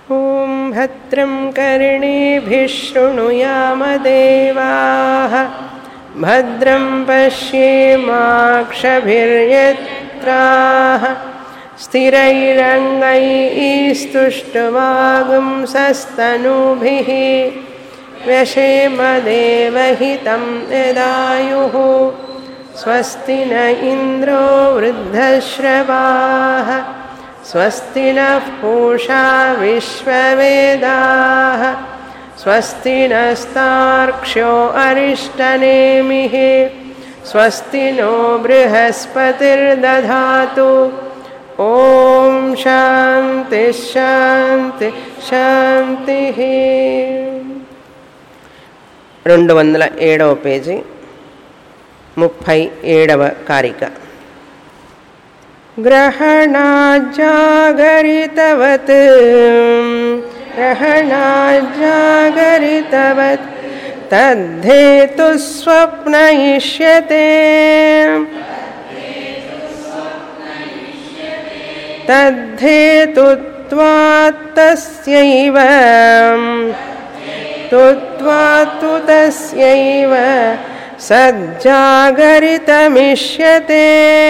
ॐ भद्रं कर्णेभिः शृणुयामदेवाः भद्रं पश्येमाक्षभिर्यत्राः स्थिरैरङ्गैस्तुष्टुवागुंसस्तनूभिः व्यशेमदेवहितं यदायुः स्वस्ति न इन्द्रो वृद्धश्रवाः स्वस्ति नः पूषा विश्ववेदाः स्वस्ति नस्तार्क्ष्यो अरिष्टनेमिः स्वस्ति नो बृहस्पतिर्दधातु ॐ शान्तिः శాంతి శాంతి రెండు వందల ఏడవ పేజీ ముప్పై ఏడవ కారిక ग्रहणाजागरितवत् ग्रहणाजागरितवत् तद्धेतुस्वप्नयिष्यते तद्धेतुत्वात् तस्यैव तुत्वात्तु तस्यैव सज्जागरितमिष्यते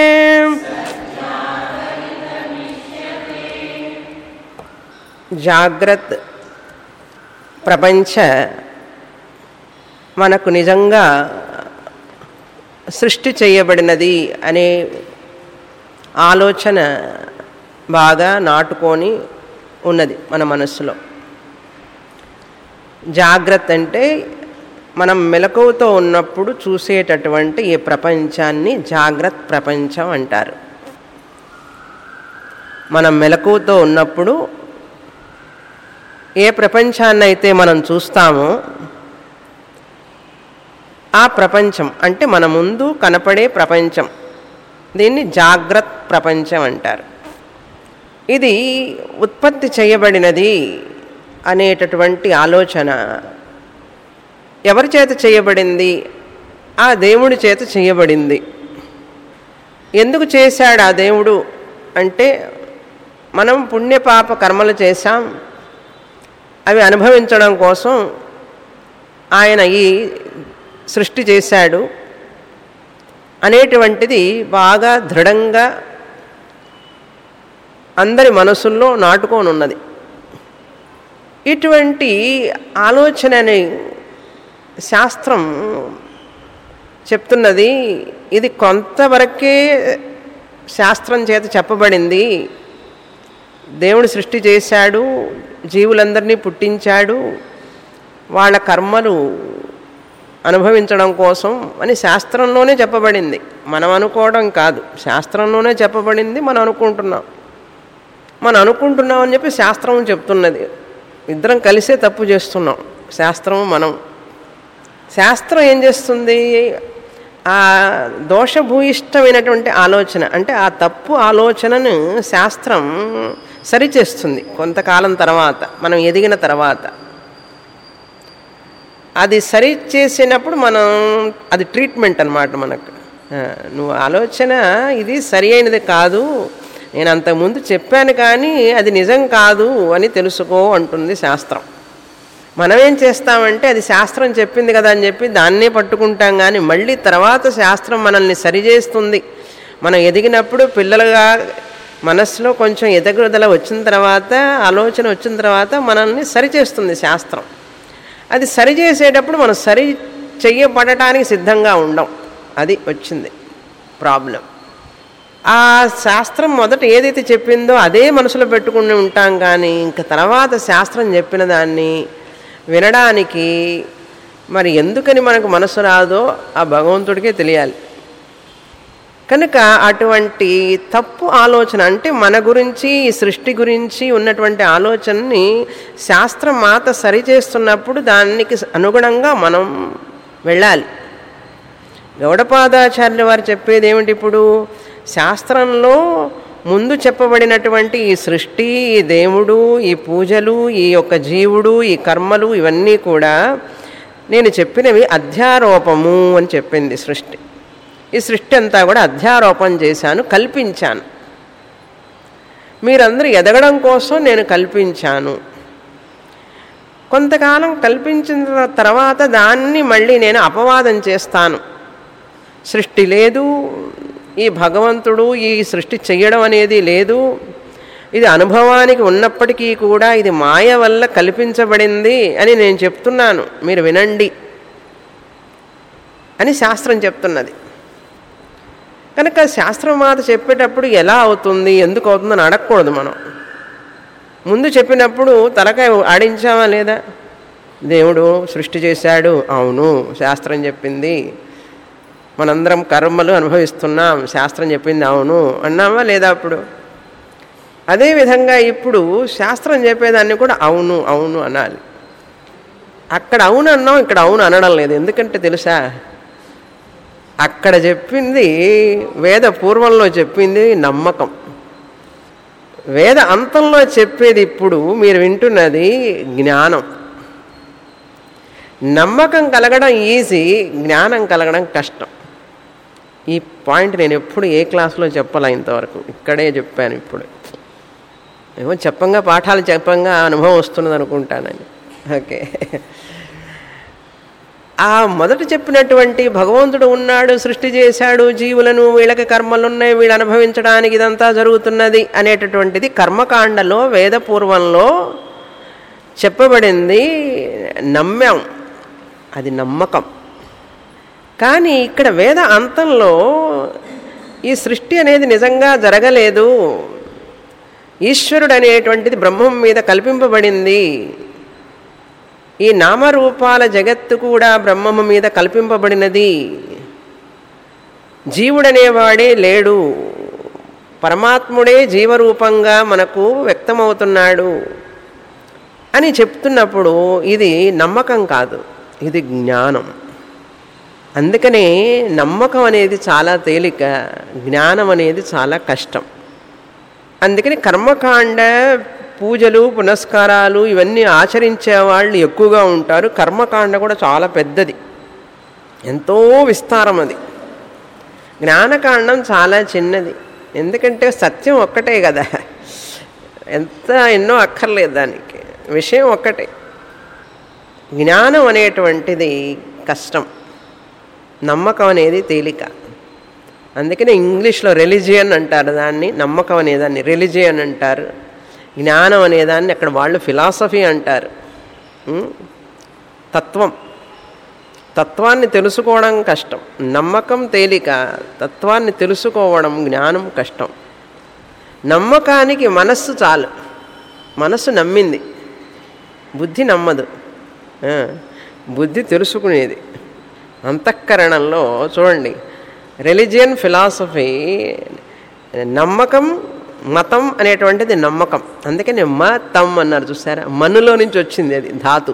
జాగ్రత్త ప్రపంచ మనకు నిజంగా సృష్టి చేయబడినది అనే ఆలోచన బాగా నాటుకొని ఉన్నది మన మనస్సులో జాగ్రత్త అంటే మనం మెలకువతో ఉన్నప్పుడు చూసేటటువంటి ఈ ప్రపంచాన్ని జాగ్రత్త ప్రపంచం అంటారు మనం మెలకువతో ఉన్నప్పుడు ఏ ప్రపంచాన్ని అయితే మనం చూస్తామో ఆ ప్రపంచం అంటే మన ముందు కనపడే ప్రపంచం దీన్ని జాగ్రత్త ప్రపంచం అంటారు ఇది ఉత్పత్తి చేయబడినది అనేటటువంటి ఆలోచన ఎవరి చేత చేయబడింది ఆ దేవుడి చేత చేయబడింది ఎందుకు చేశాడు ఆ దేవుడు అంటే మనం పుణ్యపాప కర్మలు చేశాం అవి అనుభవించడం కోసం ఆయన ఈ సృష్టి చేశాడు అనేటువంటిది బాగా దృఢంగా అందరి మనసుల్లో నాటుకొని ఉన్నది ఇటువంటి ఆలోచనని శాస్త్రం చెప్తున్నది ఇది కొంతవరకే శాస్త్రం చేత చెప్పబడింది దేవుడు సృష్టి చేశాడు జీవులందరినీ పుట్టించాడు వాళ్ళ కర్మలు అనుభవించడం కోసం అని శాస్త్రంలోనే చెప్పబడింది మనం అనుకోవడం కాదు శాస్త్రంలోనే చెప్పబడింది మనం అనుకుంటున్నాం మనం అనుకుంటున్నాం అని చెప్పి శాస్త్రం చెప్తున్నది ఇద్దరం కలిసే తప్పు చేస్తున్నాం శాస్త్రం మనం శాస్త్రం ఏం చేస్తుంది ఆ దోషభూయిష్టమైనటువంటి ఆలోచన అంటే ఆ తప్పు ఆలోచనను శాస్త్రం సరిచేస్తుంది కొంతకాలం తర్వాత మనం ఎదిగిన తర్వాత అది సరి చేసినప్పుడు మనం అది ట్రీట్మెంట్ అనమాట మనకు నువ్వు ఆలోచన ఇది సరి అయినది కాదు నేను అంతకుముందు చెప్పాను కానీ అది నిజం కాదు అని తెలుసుకో అంటుంది శాస్త్రం మనం ఏం చేస్తామంటే అది శాస్త్రం చెప్పింది కదా అని చెప్పి దాన్నే పట్టుకుంటాం కానీ మళ్ళీ తర్వాత శాస్త్రం మనల్ని సరిచేస్తుంది మనం ఎదిగినప్పుడు పిల్లలుగా మనస్సులో కొంచెం ఎదగుదల వచ్చిన తర్వాత ఆలోచన వచ్చిన తర్వాత మనల్ని సరిచేస్తుంది శాస్త్రం అది సరిచేసేటప్పుడు మనం సరి చెయ్యబడటానికి సిద్ధంగా ఉండం అది వచ్చింది ప్రాబ్లం ఆ శాస్త్రం మొదట ఏదైతే చెప్పిందో అదే మనసులో పెట్టుకుని ఉంటాం కానీ ఇంకా తర్వాత శాస్త్రం చెప్పిన దాన్ని వినడానికి మరి ఎందుకని మనకు మనసు రాదో ఆ భగవంతుడికే తెలియాలి కనుక అటువంటి తప్పు ఆలోచన అంటే మన గురించి ఈ సృష్టి గురించి ఉన్నటువంటి ఆలోచనని శాస్త్రం మాత సరిచేస్తున్నప్పుడు దానికి అనుగుణంగా మనం వెళ్ళాలి గౌడపాదాచార్యుల వారు చెప్పేది ఏమిటి ఇప్పుడు శాస్త్రంలో ముందు చెప్పబడినటువంటి ఈ సృష్టి ఈ దేవుడు ఈ పూజలు ఈ యొక్క జీవుడు ఈ కర్మలు ఇవన్నీ కూడా నేను చెప్పినవి అధ్యారోపము అని చెప్పింది సృష్టి ఈ సృష్టి అంతా కూడా అధ్యారోపణ చేశాను కల్పించాను మీరందరూ ఎదగడం కోసం నేను కల్పించాను కొంతకాలం కల్పించిన తర్వాత దాన్ని మళ్ళీ నేను అపవాదం చేస్తాను సృష్టి లేదు ఈ భగవంతుడు ఈ సృష్టి చెయ్యడం అనేది లేదు ఇది అనుభవానికి ఉన్నప్పటికీ కూడా ఇది మాయ వల్ల కల్పించబడింది అని నేను చెప్తున్నాను మీరు వినండి అని శాస్త్రం చెప్తున్నది కనుక శాస్త్రం మాట చెప్పేటప్పుడు ఎలా అవుతుంది ఎందుకు అవుతుందని అడగకూడదు మనం ముందు చెప్పినప్పుడు తలకాయ ఆడించామా లేదా దేవుడు సృష్టి చేశాడు అవును శాస్త్రం చెప్పింది మనందరం కర్మలు అనుభవిస్తున్నాం శాస్త్రం చెప్పింది అవును అన్నామా లేదా అప్పుడు అదేవిధంగా ఇప్పుడు శాస్త్రం చెప్పేదాన్ని కూడా అవును అవును అనాలి అక్కడ అవును అన్నాం ఇక్కడ అవును అనడం లేదు ఎందుకంటే తెలుసా అక్కడ చెప్పింది వేద పూర్వంలో చెప్పింది నమ్మకం వేద అంతంలో చెప్పేది ఇప్పుడు మీరు వింటున్నది జ్ఞానం నమ్మకం కలగడం ఈజీ జ్ఞానం కలగడం కష్టం ఈ పాయింట్ నేను ఎప్పుడు ఏ క్లాస్లో చెప్పాలా ఇంతవరకు ఇక్కడే చెప్పాను ఇప్పుడు ఏమో చెప్పంగా పాఠాలు చెప్పంగా అనుభవం వస్తున్నది అనుకుంటానని ఓకే ఆ మొదట చెప్పినటువంటి భగవంతుడు ఉన్నాడు సృష్టి చేశాడు జీవులను వీళ్ళకి కర్మలు ఉన్నాయి వీళ్ళు అనుభవించడానికి ఇదంతా జరుగుతున్నది అనేటటువంటిది కర్మకాండలో వేదపూర్వంలో చెప్పబడింది నమ్మాం అది నమ్మకం కానీ ఇక్కడ వేద అంతంలో ఈ సృష్టి అనేది నిజంగా జరగలేదు ఈశ్వరుడు అనేటువంటిది బ్రహ్మం మీద కల్పింపబడింది ఈ నామరూపాల జగత్తు కూడా బ్రహ్మము మీద కల్పింపబడినది జీవుడనేవాడే లేడు పరమాత్ముడే జీవరూపంగా మనకు వ్యక్తమవుతున్నాడు అని చెప్తున్నప్పుడు ఇది నమ్మకం కాదు ఇది జ్ఞానం అందుకనే నమ్మకం అనేది చాలా తేలిక జ్ఞానం అనేది చాలా కష్టం అందుకని కర్మకాండ పూజలు పునస్కారాలు ఇవన్నీ ఆచరించే వాళ్ళు ఎక్కువగా ఉంటారు కర్మకాండ కూడా చాలా పెద్దది ఎంతో విస్తారం అది జ్ఞానకాండం చాలా చిన్నది ఎందుకంటే సత్యం ఒక్కటే కదా ఎంత ఎన్నో అక్కర్లేదు దానికి విషయం ఒక్కటే జ్ఞానం అనేటువంటిది కష్టం నమ్మకం అనేది తేలిక అందుకనే ఇంగ్లీష్లో రెలిజియన్ అంటారు దాన్ని నమ్మకం అనేదాన్ని రెలిజియన్ అంటారు జ్ఞానం అనేదాన్ని అక్కడ వాళ్ళు ఫిలాసఫీ అంటారు ఉం? తత్వం తత్వాన్ని తెలుసుకోవడం కష్టం నమ్మకం తేలిక తత్వాన్ని తెలుసుకోవడం జ్ఞానం కష్టం నమ్మకానికి మనస్సు చాలు మనస్సు నమ్మింది బుద్ధి నమ్మదు ఆ, బుద్ధి తెలుసుకునేది అంతఃకరణంలో చూడండి రిలిజియన్ ఫిలాసఫీ నమ్మకం మతం అనేటువంటిది నమ్మకం అందుకని మతం అన్నారు చూసారా మనులో నుంచి వచ్చింది అది ధాతు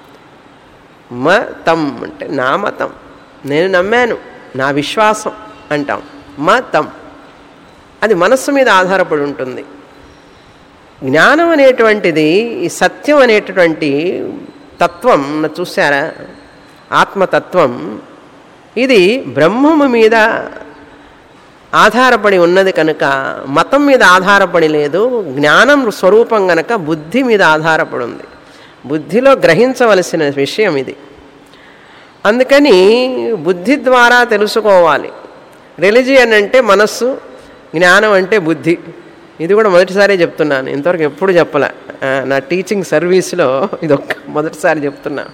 మతం అంటే నా మతం నేను నమ్మాను నా విశ్వాసం అంటాం మతం అది మనస్సు మీద ఆధారపడి ఉంటుంది జ్ఞానం అనేటువంటిది ఈ సత్యం అనేటటువంటి తత్వం నా చూసారా ఆత్మతత్వం ఇది బ్రహ్మము మీద ఆధారపడి ఉన్నది కనుక మతం మీద ఆధారపడి లేదు జ్ఞానం స్వరూపం గనక బుద్ధి మీద ఆధారపడి ఉంది బుద్ధిలో గ్రహించవలసిన విషయం ఇది అందుకని బుద్ధి ద్వారా తెలుసుకోవాలి రిలిజియన్ అంటే మనస్సు జ్ఞానం అంటే బుద్ధి ఇది కూడా మొదటిసారి చెప్తున్నాను ఇంతవరకు ఎప్పుడు చెప్పలే ఆ, నా టీచింగ్ సర్వీస్లో ఇది ఒక్క మొదటిసారి చెప్తున్నా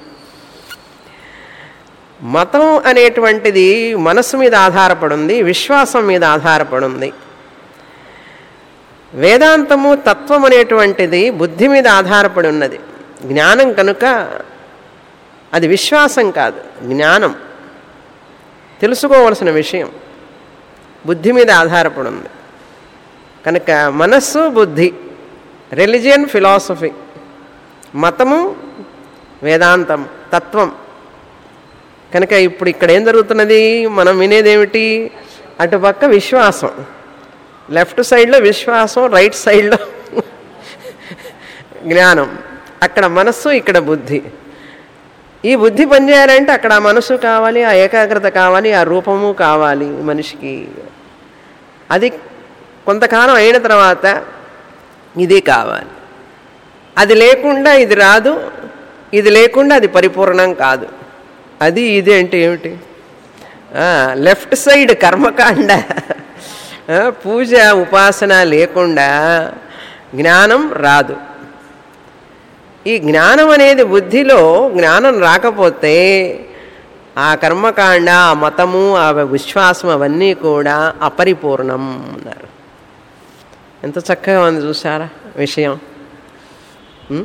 మతం అనేటువంటిది మనస్సు మీద ఆధారపడి ఉంది విశ్వాసం మీద ఆధారపడి ఉంది వేదాంతము తత్వం అనేటువంటిది బుద్ధి మీద ఆధారపడి ఉన్నది జ్ఞానం కనుక అది విశ్వాసం కాదు జ్ఞానం తెలుసుకోవలసిన విషయం బుద్ధి మీద ఆధారపడి ఉంది కనుక మనస్సు బుద్ధి రిలిజియన్ ఫిలాసఫీ మతము వేదాంతం తత్వం కనుక ఇప్పుడు ఇక్కడ ఏం జరుగుతున్నది మనం వినేదేమిటి అటుపక్క విశ్వాసం లెఫ్ట్ సైడ్లో విశ్వాసం రైట్ సైడ్లో జ్ఞానం అక్కడ మనస్సు ఇక్కడ బుద్ధి ఈ బుద్ధి పనిచేయాలంటే అక్కడ ఆ మనసు కావాలి ఆ ఏకాగ్రత కావాలి ఆ రూపము కావాలి మనిషికి అది కొంతకాలం అయిన తర్వాత ఇది కావాలి అది లేకుండా ఇది రాదు ఇది లేకుండా అది పరిపూర్ణం కాదు అది ఇది అంటే ఏమిటి లెఫ్ట్ సైడ్ కర్మకాండ ఆ, పూజ ఉపాసన లేకుండా జ్ఞానం రాదు ఈ జ్ఞానం అనేది బుద్ధిలో జ్ఞానం రాకపోతే ఆ కర్మకాండ ఆ మతము ఆ విశ్వాసం అవన్నీ కూడా అపరిపూర్ణం అన్నారు ఎంత చక్కగా ఉంది చూసారా విషయం ఉం?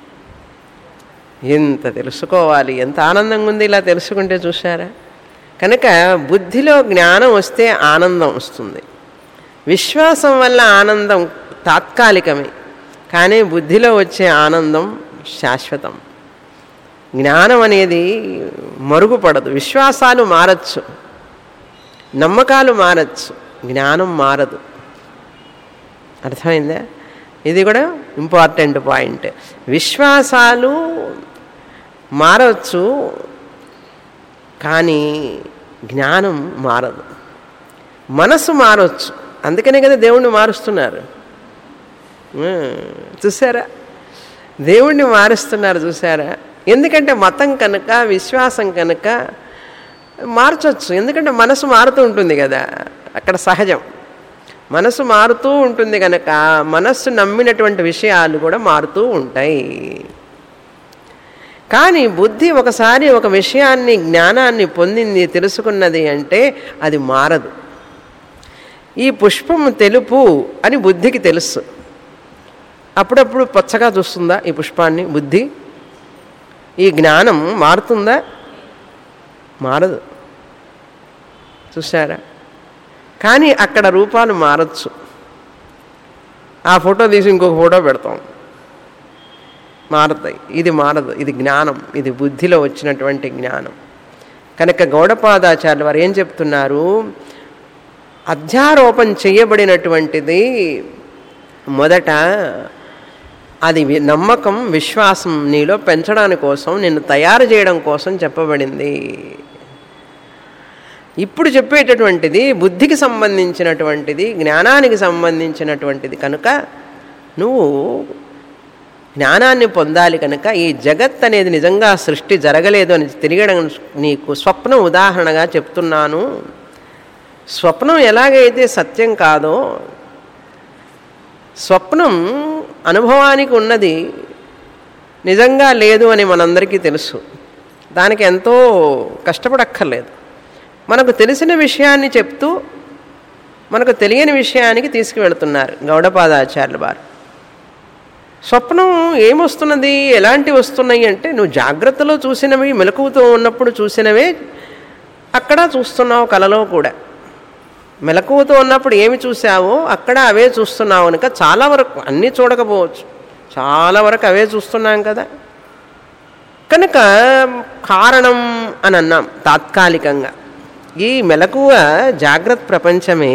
ఎంత తెలుసుకోవాలి ఎంత ఆనందంగా ఉంది ఇలా తెలుసుకుంటే చూసారా కనుక బుద్ధిలో జ్ఞానం వస్తే ఆనందం వస్తుంది విశ్వాసం వల్ల ఆనందం తాత్కాలికమే కానీ బుద్ధిలో వచ్చే ఆనందం శాశ్వతం జ్ఞానం అనేది మరుగుపడదు విశ్వాసాలు మారచ్చు నమ్మకాలు మారచ్చు జ్ఞానం మారదు అర్థమైందా ఇది కూడా ఇంపార్టెంట్ పాయింట్ విశ్వాసాలు మారవచ్చు కానీ జ్ఞానం మారదు మనసు మారవచ్చు అందుకనే కదా దేవుణ్ణి మారుస్తున్నారు ఆ, చూసారా దేవుణ్ణి మారుస్తున్నారు చూసారా ఎందుకంటే మతం కనుక విశ్వాసం కనుక మార్చొచ్చు ఎందుకంటే మనసు మారుతూ ఉంటుంది కదా అక్కడ సహజం మనసు మారుతూ ఉంటుంది కనుక మనస్సు నమ్మినటువంటి విషయాలు కూడా మారుతూ ఉంటాయి కానీ బుద్ధి ఒకసారి ఒక విషయాన్ని జ్ఞానాన్ని పొందింది తెలుసుకున్నది అంటే అది మారదు ఈ పుష్పం తెలుపు అని బుద్ధికి తెలుసు అప్పుడప్పుడు పచ్చగా చూస్తుందా ఈ పుష్పాన్ని బుద్ధి ఈ జ్ఞానం మారుతుందా మారదు చూసారా కానీ అక్కడ రూపాలు మారచ్చు ఆ ఫోటో తీసి ఇంకొక ఫోటో పెడతాం మారుతాయి ఇది మారదు ఇది జ్ఞానం ఇది బుద్ధిలో వచ్చినటువంటి జ్ఞానం కనుక గౌడపాదాచార్యులు వారు ఏం చెప్తున్నారు అధ్యారోపణ చేయబడినటువంటిది మొదట అది వి- నమ్మకం విశ్వాసం నీలో పెంచడానికి కోసం నిన్ను తయారు చేయడం కోసం చెప్పబడింది ఇప్పుడు చెప్పేటటువంటిది బుద్ధికి సంబంధించినటువంటిది జ్ఞానానికి సంబంధించినటువంటిది కనుక నువ్వు జ్ఞానాన్ని పొందాలి కనుక ఈ జగత్ అనేది నిజంగా సృష్టి జరగలేదు అని తెలియడం నీకు స్వప్నం ఉదాహరణగా చెప్తున్నాను స్వప్నం ఎలాగైతే సత్యం కాదో స్వప్నం అనుభవానికి ఉన్నది నిజంగా లేదు అని మనందరికీ తెలుసు దానికి ఎంతో కష్టపడక్కర్లేదు మనకు తెలిసిన విషయాన్ని చెప్తూ మనకు తెలియని విషయానికి తీసుకువెళుతున్నారు గౌడపాదాచార్యులు వారు స్వప్నం ఏమొస్తున్నది ఎలాంటివి వస్తున్నాయి అంటే నువ్వు జాగ్రత్తలో చూసినవి మెలకువతో ఉన్నప్పుడు చూసినవే అక్కడ చూస్తున్నావు కలలో కూడా మెలకువతో ఉన్నప్పుడు ఏమి చూసావో అక్కడ అవే చూస్తున్నావు కనుక చాలా వరకు అన్నీ చూడకపోవచ్చు చాలా వరకు అవే చూస్తున్నాం కదా కనుక కారణం అని అన్నాం తాత్కాలికంగా ఈ మెలకువ జాగ్రత్త ప్రపంచమే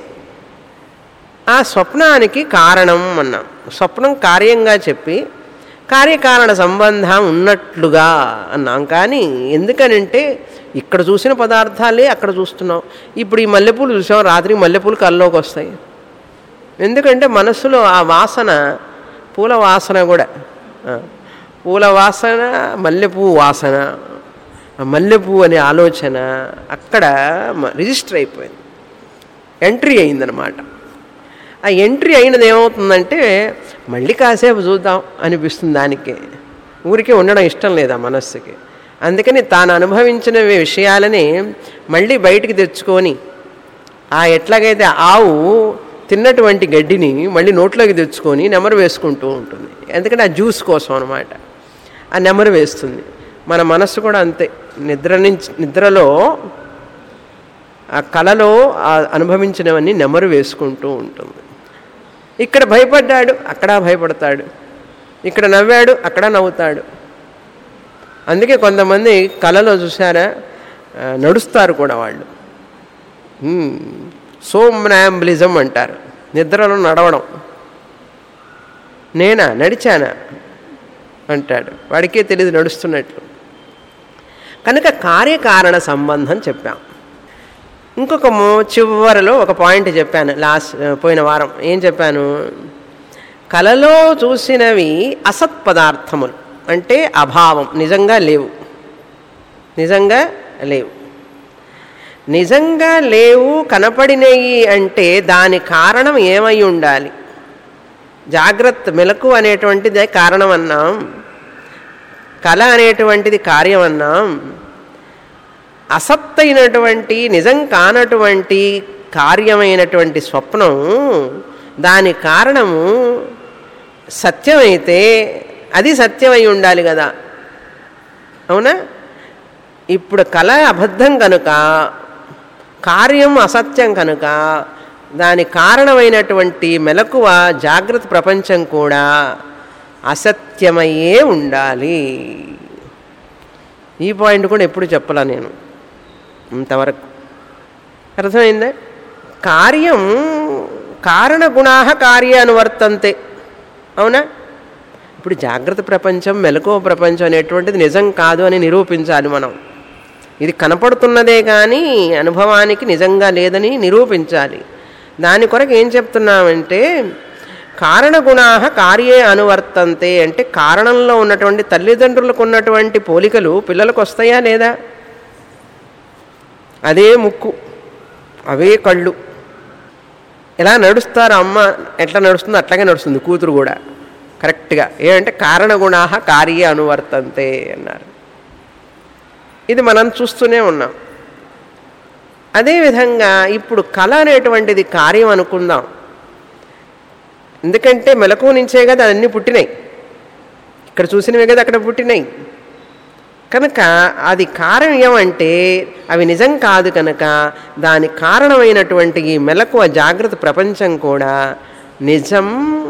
ఆ స్వప్నానికి కారణం అన్నాం స్వప్నం కార్యంగా చెప్పి కార్యకారణ సంబంధం ఉన్నట్లుగా అన్నాం కానీ ఎందుకనంటే ఇక్కడ చూసిన పదార్థాలే అక్కడ చూస్తున్నాం ఇప్పుడు ఈ మల్లెపూలు చూసాం రాత్రి మల్లెపూలు కల్లోకి వస్తాయి ఎందుకంటే మనస్సులో ఆ వాసన పూల వాసన కూడా ఆ, పూల వాసన మల్లెపూ వాసన ఆ మల్లెపూ అనే ఆలోచన అక్కడ మ- రిజిస్టర్ అయిపోయింది ఎంట్రీ అయిందనమాట ఆ ఎంట్రీ అయినది ఏమవుతుందంటే మళ్ళీ కాసేపు చూద్దాం అనిపిస్తుంది దానికి ఊరికే ఉండడం ఇష్టం లేదు ఆ మనస్సుకి అందుకని తాను అనుభవించిన విషయాలని మళ్ళీ బయటికి తెచ్చుకొని ఆ ఎట్లాగైతే ఆవు తిన్నటువంటి గడ్డిని మళ్ళీ నోట్లోకి తెచ్చుకొని నెమరు వేసుకుంటూ ఉంటుంది ఎందుకంటే ఆ జ్యూస్ కోసం అనమాట ఆ నెమరు వేస్తుంది మన మనస్సు కూడా అంతే నిద్ర నుంచి నిద్రలో ఆ కళలో ఆ అనుభవించినవన్నీ నెమరు వేసుకుంటూ ఉంటుంది ఇక్కడ భయపడ్డాడు అక్కడ భయపడతాడు ఇక్కడ నవ్వాడు అక్కడ నవ్వుతాడు అందుకే కొంతమంది కళలో చూసారా ఆ, నడుస్తారు కూడా వాళ్ళు సోమ్నాంబులిజం అంటారు నిద్రలో నడవడం నేనా నడిచానా అంటాడు వాడికే తెలియదు నడుస్తున్నట్లు కనుక కార్యకారణ సంబంధం చెప్పాం ఇంకొక మో- చివరిలో ఒక పాయింట్ చెప్పాను లాస్ట్ పోయిన వారం ఏం చెప్పాను కలలో చూసినవి అసత్ పదార్థములు అంటే అభావం నిజంగా లేవు నిజంగా లేవు నిజంగా లేవు కనపడినవి అంటే దాని కారణం ఏమై ఉండాలి జాగ్రత్త మెలకు అనేటువంటిదే కారణం అన్నాం కళ అనేటువంటిది కార్యం అన్నాం అసత్తైనటువంటి నిజం కానటువంటి కార్యమైనటువంటి స్వప్నం దాని కారణము సత్యమైతే అది సత్యమై ఉండాలి కదా అవునా ఇప్పుడు కళ అబద్ధం కనుక కార్యం అసత్యం కనుక దాని కారణమైనటువంటి మెలకువ జాగ్రత్త ప్రపంచం కూడా అసత్యమయ్యే ఉండాలి ఈ పాయింట్ కూడా ఎప్పుడు చెప్పలా నేను ఇంతవరకు అర్థమైందా కార్యం కారణగుణా కార్య అనువర్తంతే అవునా ఇప్పుడు జాగ్రత్త ప్రపంచం మెలకువ ప్రపంచం అనేటువంటిది నిజం కాదు అని నిరూపించాలి మనం ఇది కనపడుతున్నదే కానీ అనుభవానికి నిజంగా లేదని నిరూపించాలి దాని కొరకు ఏం చెప్తున్నామంటే కారణగుణా కార్యే అనువర్తంతే అంటే కారణంలో ఉన్నటువంటి తల్లిదండ్రులకు ఉన్నటువంటి పోలికలు పిల్లలకు వస్తాయా లేదా అదే ముక్కు అవే కళ్ళు ఎలా నడుస్తారు అమ్మ ఎట్లా నడుస్తుందో అట్లాగే నడుస్తుంది కూతురు కూడా కరెక్ట్గా ఏమంటే కారణగుణా కార్య అనువర్తంతే అన్నారు ఇది మనం చూస్తూనే ఉన్నాం అదేవిధంగా ఇప్పుడు కళ అనేటువంటిది కార్యం అనుకుందాం ఎందుకంటే మెలకు నుంచే కదా అన్నీ పుట్టినాయి ఇక్కడ చూసినవే కదా అక్కడ పుట్టినాయి కనుక అది కారణం ఏమంటే అవి నిజం కాదు కనుక దాని కారణమైనటువంటి ఈ మెలకువ జాగ్రత్త ప్రపంచం కూడా నిజం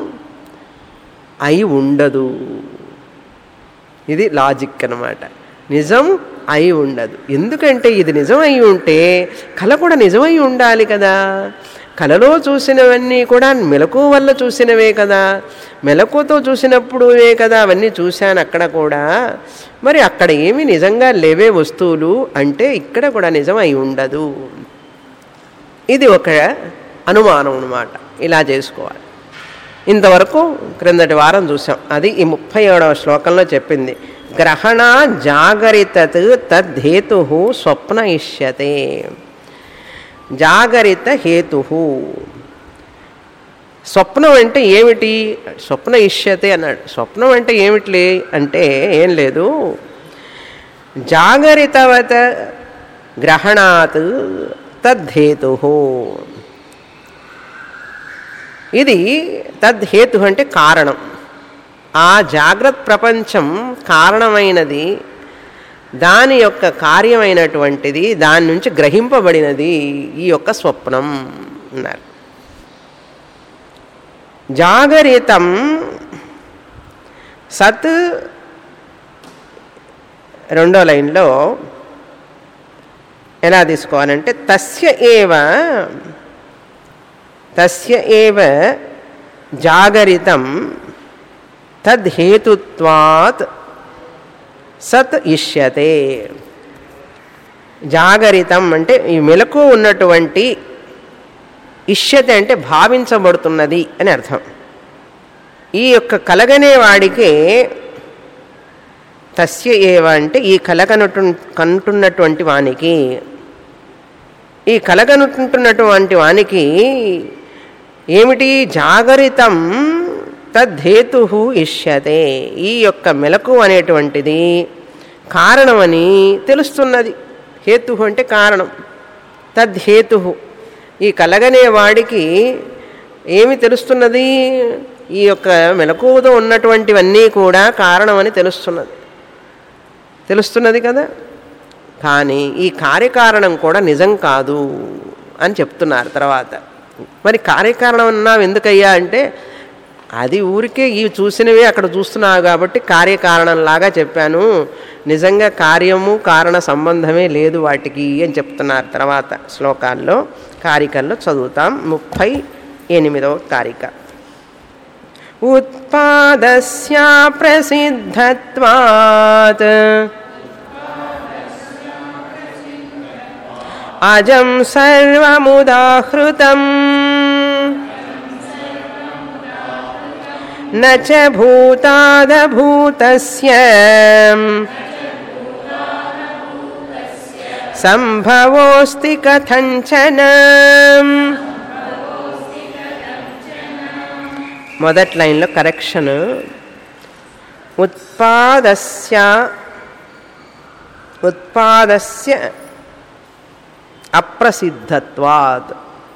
అయి ఉండదు ఇది లాజిక్ అన్నమాట నిజం అయి ఉండదు ఎందుకంటే ఇది నిజం అయి ఉంటే కళ కూడా నిజమై ఉండాలి కదా కళలో చూసినవన్నీ కూడా మెలకు వల్ల చూసినవే కదా మెలకుతో చూసినప్పుడువే కదా అవన్నీ చూశాను అక్కడ కూడా మరి అక్కడ ఏమి నిజంగా లేవే వస్తువులు అంటే ఇక్కడ కూడా నిజం అయి ఉండదు ఇది ఒక అనుమానం అన్నమాట ఇలా చేసుకోవాలి ఇంతవరకు క్రిందటి వారం చూసాం అది ఈ ముప్పై ఏడవ శ్లోకంలో చెప్పింది గ్రహణ జాగరితత్ తద్ధేతు స్వప్న ఇష్యతే జాగరిత హేతు స్వప్నం అంటే ఏమిటి స్వప్న ఇష్యతే అన్నాడు స్వప్నం అంటే ఏమిటి అంటే ఏం లేదు జాగరితవత గ్రహణాత్ తద్ధేతు ఇది తద్ధేతు అంటే కారణం ఆ జాగ్రత్త ప్రపంచం కారణమైనది దాని యొక్క కార్యమైనటువంటిది దాని నుంచి గ్రహింపబడినది ఈ యొక్క స్వప్నం అన్నారు జాగరితం సత్ రెండో లైన్లో ఎలా తీసుకోవాలంటే తస్య ఏవ తస్య ఏవ జాగరితం తద్హేతుత్వాత్ సత్ ఇష్యతే జాగరితం అంటే ఈ మెలకు ఉన్నటువంటి ఇష్యతే అంటే భావించబడుతున్నది అని అర్థం ఈ యొక్క కలగనే వాడికి తస్య ఏవ అంటే ఈ కలగనటు కంటున్నటువంటి వానికి ఈ కలగనుంటున్నటువంటి వానికి ఏమిటి జాగరితం తద్ధేతు ఇష్యతే ఈ యొక్క మెలకు అనేటువంటిది కారణమని తెలుస్తున్నది హేతు అంటే కారణం తద్ధేతు ఈ కలగనే వాడికి ఏమి తెలుస్తున్నది ఈ యొక్క మెలకువతో ఉన్నటువంటివన్నీ కూడా కారణమని తెలుస్తున్నది తెలుస్తున్నది కదా కానీ ఈ కార్యకారణం కూడా నిజం కాదు అని చెప్తున్నారు తర్వాత మరి కార్యకారణం అన్నావు ఎందుకయ్యా అంటే అది ఊరికే ఈ చూసినవే అక్కడ చూస్తున్నావు కాబట్టి కార్యకారణంలాగా చెప్పాను నిజంగా కార్యము కారణ సంబంధమే లేదు వాటికి అని చెప్తున్నారు తర్వాత శ్లోకాల్లో కారికల్లో చదువుతాం ముప్పై ఎనిమిదవ కారిక ఉత్పాదస్యా ప్రసిద్ధత్వాత్ అజం సర్వముదాహృతం न च भूतादभूतस्य सम्भवोऽस्ति कथञ्चन మొదటి లైన్లో కరెక్షన్ ఉత్పాదస్య ఉత్పాదస్య అప్రసిద్ధత్వాత్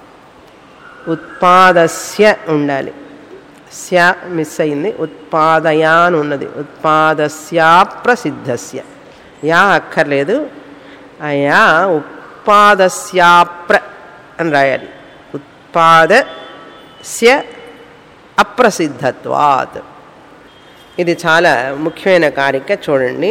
ఉత్పాదస్య ఉండాలి స్య మిస్ అయింది ఉత్పాదయా అని ఉన్నది ఉత్పాదస్యాప్రసిద్ధస్య యా అక్కర్లేదు అయా ఉత్పాదస్యాప్ర అని రాయాలి ఉత్పాదస్య అప్రసిద్ధత్వాత్ ఇది చాలా ముఖ్యమైన కారిక చూడండి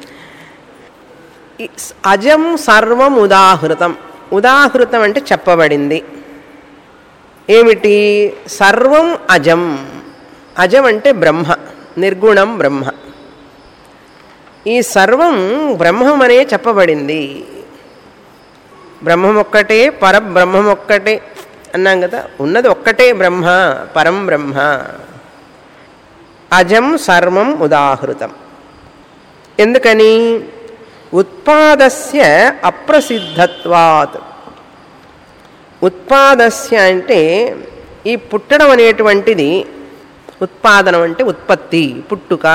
ఈ స్- అజం సర్వం ఉదాహృతం ఉదాహృతం అంటే చెప్పబడింది ఏమిటి సర్వం అజం అజం అంటే బ్రహ్మ నిర్గుణం బ్రహ్మ ఈ సర్వం బ్రహ్మం అనే చెప్పబడింది బ్రహ్మం ఒక్కటే పరబ్రహ్మం ఒక్కటే అన్నాం కదా ఉన్నది ఒక్కటే బ్రహ్మ పరం బ్రహ్మ అజం సర్వం ఉదాహృతం ఎందుకని ఉత్పాదస్య అప్రసిద్ధత్వాత్ ఉత్పాదస్య అంటే ఈ పుట్టడం అనేటువంటిది ఉత్పాదనం అంటే ఉత్పత్తి పుట్టుక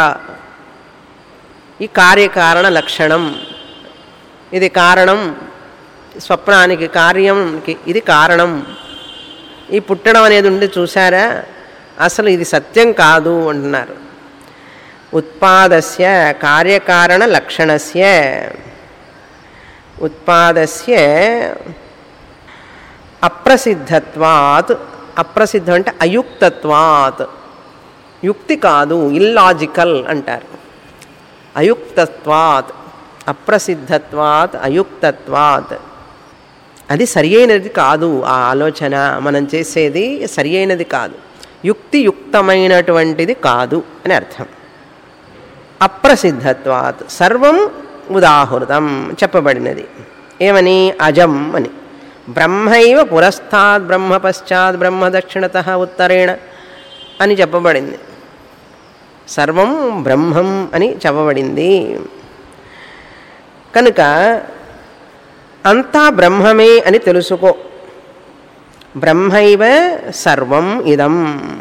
ఈ కార్యకారణ లక్షణం ఇది కారణం స్వప్నానికి కార్యంకి ఇది కారణం ఈ పుట్టడం అనేది ఉండి చూసారా అసలు ఇది సత్యం కాదు అంటున్నారు ఉత్పాదస్య కార్యకారణ లక్షణస్య ఉత్పాదస్య అప్రసిద్ధత్వాత్ అప్రసిద్ధం అంటే అయుక్తత్వాత్ యుక్తి కాదు ఇల్లాజికల్ అంటారు అయుక్తత్వాత్ అప్రసిద్ధత్వాత్ అయుక్తత్వాత్ అది సరి అయినది కాదు ఆ ఆలోచన మనం చేసేది సరి అయినది కాదు యుక్తియుక్తమైనటువంటిది కాదు అని అర్థం అప్రసిద్ధత్వాత్ సర్వం ఉదాహృతం చెప్పబడినది ఏమని అజం అని బ్రహ్మైవ పురస్తాద్ బ్రహ్మ పశ్చాత్ బ్రహ్మ దక్షిణత ఉత్తరేణ అని చెప్పబడింది సర్వం బ్రహ్మం అని చెప్పబడింది కనుక అంతా బ్రహ్మమే అని తెలుసుకో బ్రహ్మైవ సర్వం ఇదం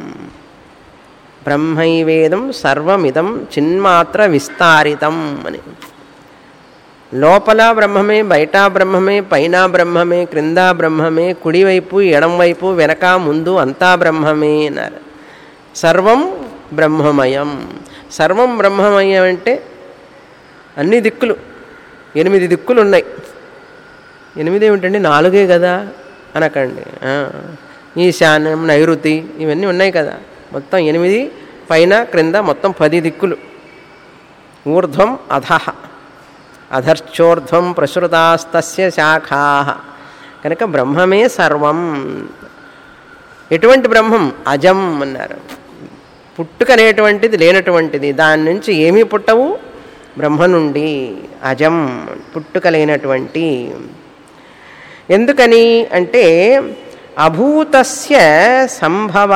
బ్రహ్మైవేదం సర్వమిదం చిన్మాత్ర విస్తారితం అని లోపల బ్రహ్మమే బయట బ్రహ్మమే పైన బ్రహ్మమే క్రింద బ్రహ్మమే కుడివైపు ఎడంవైపు వెనక ముందు అంతా బ్రహ్మమే అన్నారు సర్వం బ్రహ్మమయం సర్వం బ్రహ్మమయం అంటే అన్ని దిక్కులు ఎనిమిది దిక్కులు ఉన్నాయి ఎనిమిది ఏమిటండి నాలుగే కదా అనకండి ఆ, ఈశాన్యం నైరుతి ఇవన్నీ ఉన్నాయి కదా మొత్తం ఎనిమిది పైన క్రింద మొత్తం పది దిక్కులు ఊర్ధ్వం అధః అధర్చోర్ధ్వం ప్రసృతాస్తస్య శాఖా కనుక బ్రహ్మమే సర్వం ఎటువంటి బ్రహ్మం అజం అన్నారు పుట్టుకనేటువంటిది లేనటువంటిది దాని నుంచి ఏమీ పుట్టవు బ్రహ్మ నుండి అజం పుట్టుక లేనటువంటి ఎందుకని అంటే అభూతస్య సంభవ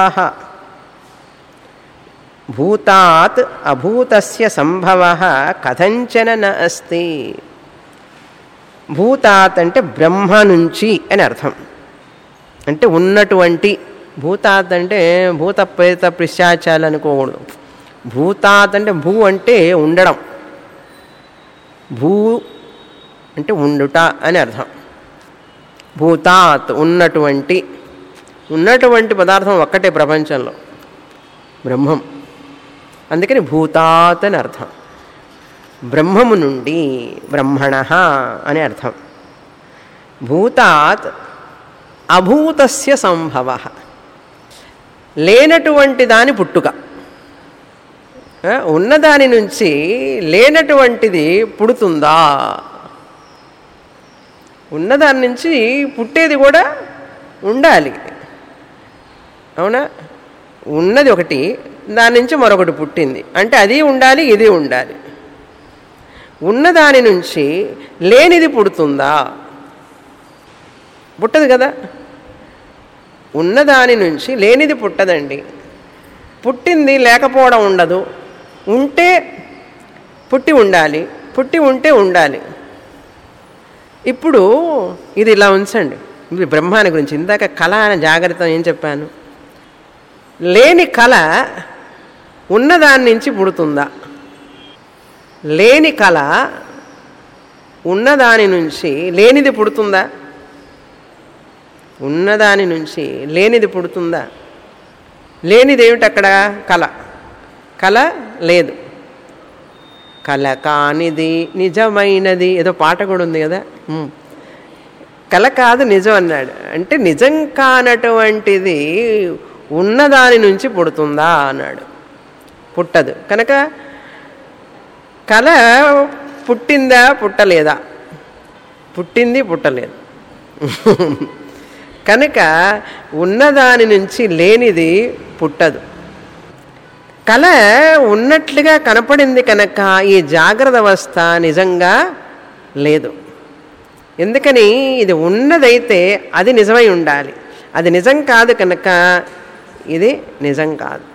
భూతాత్ అభూతస్య సంభవ కథంచన న అస్తి భూతాత్ అంటే బ్రహ్మ నుంచి అని అర్థం అంటే ఉన్నటువంటి భూతాత్ అంటే భూత ప్రేత పిశాచాలు అనుకోకూడదు భూతాత్ అంటే భూ అంటే ఉండడం భూ అంటే ఉండుట అని అర్థం భూతాత్ ఉన్నటువంటి ఉన్నటువంటి పదార్థం ఒక్కటే ప్రపంచంలో బ్రహ్మం అందుకని భూతాత్ అని అర్థం బ్రహ్మము నుండి బ్రహ్మణ అని అర్థం భూతాత్ అభూతస్య సంభవ లేనటువంటి దాని పుట్టుక ఆ, ఉన్నదాని నుంచి లేనటువంటిది పుడుతుందా ఉన్నదాని నుంచి పుట్టేది కూడా ఉండాలి అవునా ఉన్నది ఒకటి దాని నుంచి మరొకటి పుట్టింది అంటే అది ఉండాలి ఇది ఉండాలి ఉన్నదాని నుంచి లేనిది పుడుతుందా పుట్టదు కదా ఉన్నదాని నుంచి లేనిది పుట్టదండి పుట్టింది లేకపోవడం ఉండదు ఉంటే పుట్టి ఉండాలి పుట్టి ఉంటే ఉండాలి ఇప్పుడు ఇది ఇలా ఉంచండి ఇది బ్రహ్మాని గురించి ఇందాక కళ అనే జాగ్రత్త ఏం చెప్పాను లేని కళ ఉన్నదాని నుంచి పుడుతుందా లేని కళ ఉన్నదాని నుంచి లేనిది పుడుతుందా ఉన్నదాని నుంచి లేనిది పుడుతుందా లేనిది ఏమిటి అక్కడ కళ కళ లేదు కళ కానిది నిజమైనది ఏదో పాట కూడా ఉంది కదా ఉమ్. కళ కాదు నిజం అన్నాడు అంటే నిజం కానటువంటిది ఉన్నదాని నుంచి పుడుతుందా అన్నాడు పుట్టదు కనుక కళ పుట్టిందా పుట్టలేదా పుట్టింది పుట్టలేదు కనుక ఉన్నదాని నుంచి లేనిది పుట్టదు కళ ఉన్నట్లుగా కనపడింది కనుక ఈ జాగ్రత్త అవస్థ నిజంగా లేదు ఎందుకని ఇది ఉన్నదైతే అది నిజమై ఉండాలి అది నిజం కాదు కనుక ఇది నిజం కాదు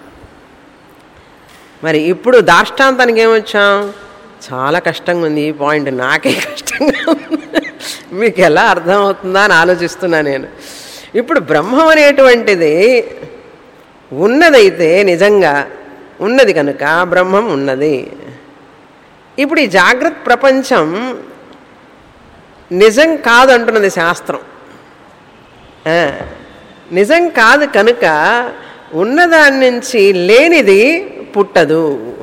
మరి ఇప్పుడు దాష్టాంతానికి ఏమొచ్చాం చాలా కష్టంగా ఉంది ఈ పాయింట్ నాకే కష్టంగా ఉంది మీకు ఎలా అర్థమవుతుందా అని ఆలోచిస్తున్నా నేను ఇప్పుడు బ్రహ్మం అనేటువంటిది ఉన్నదైతే నిజంగా ఉన్నది కనుక బ్రహ్మం ఉన్నది ఇప్పుడు ఈ జాగ్రత్త ప్రపంచం నిజం కాదు అంటున్నది శాస్త్రం ఆ, నిజం కాదు కనుక ఉన్నదాని నుంచి లేనిది పుట్టదు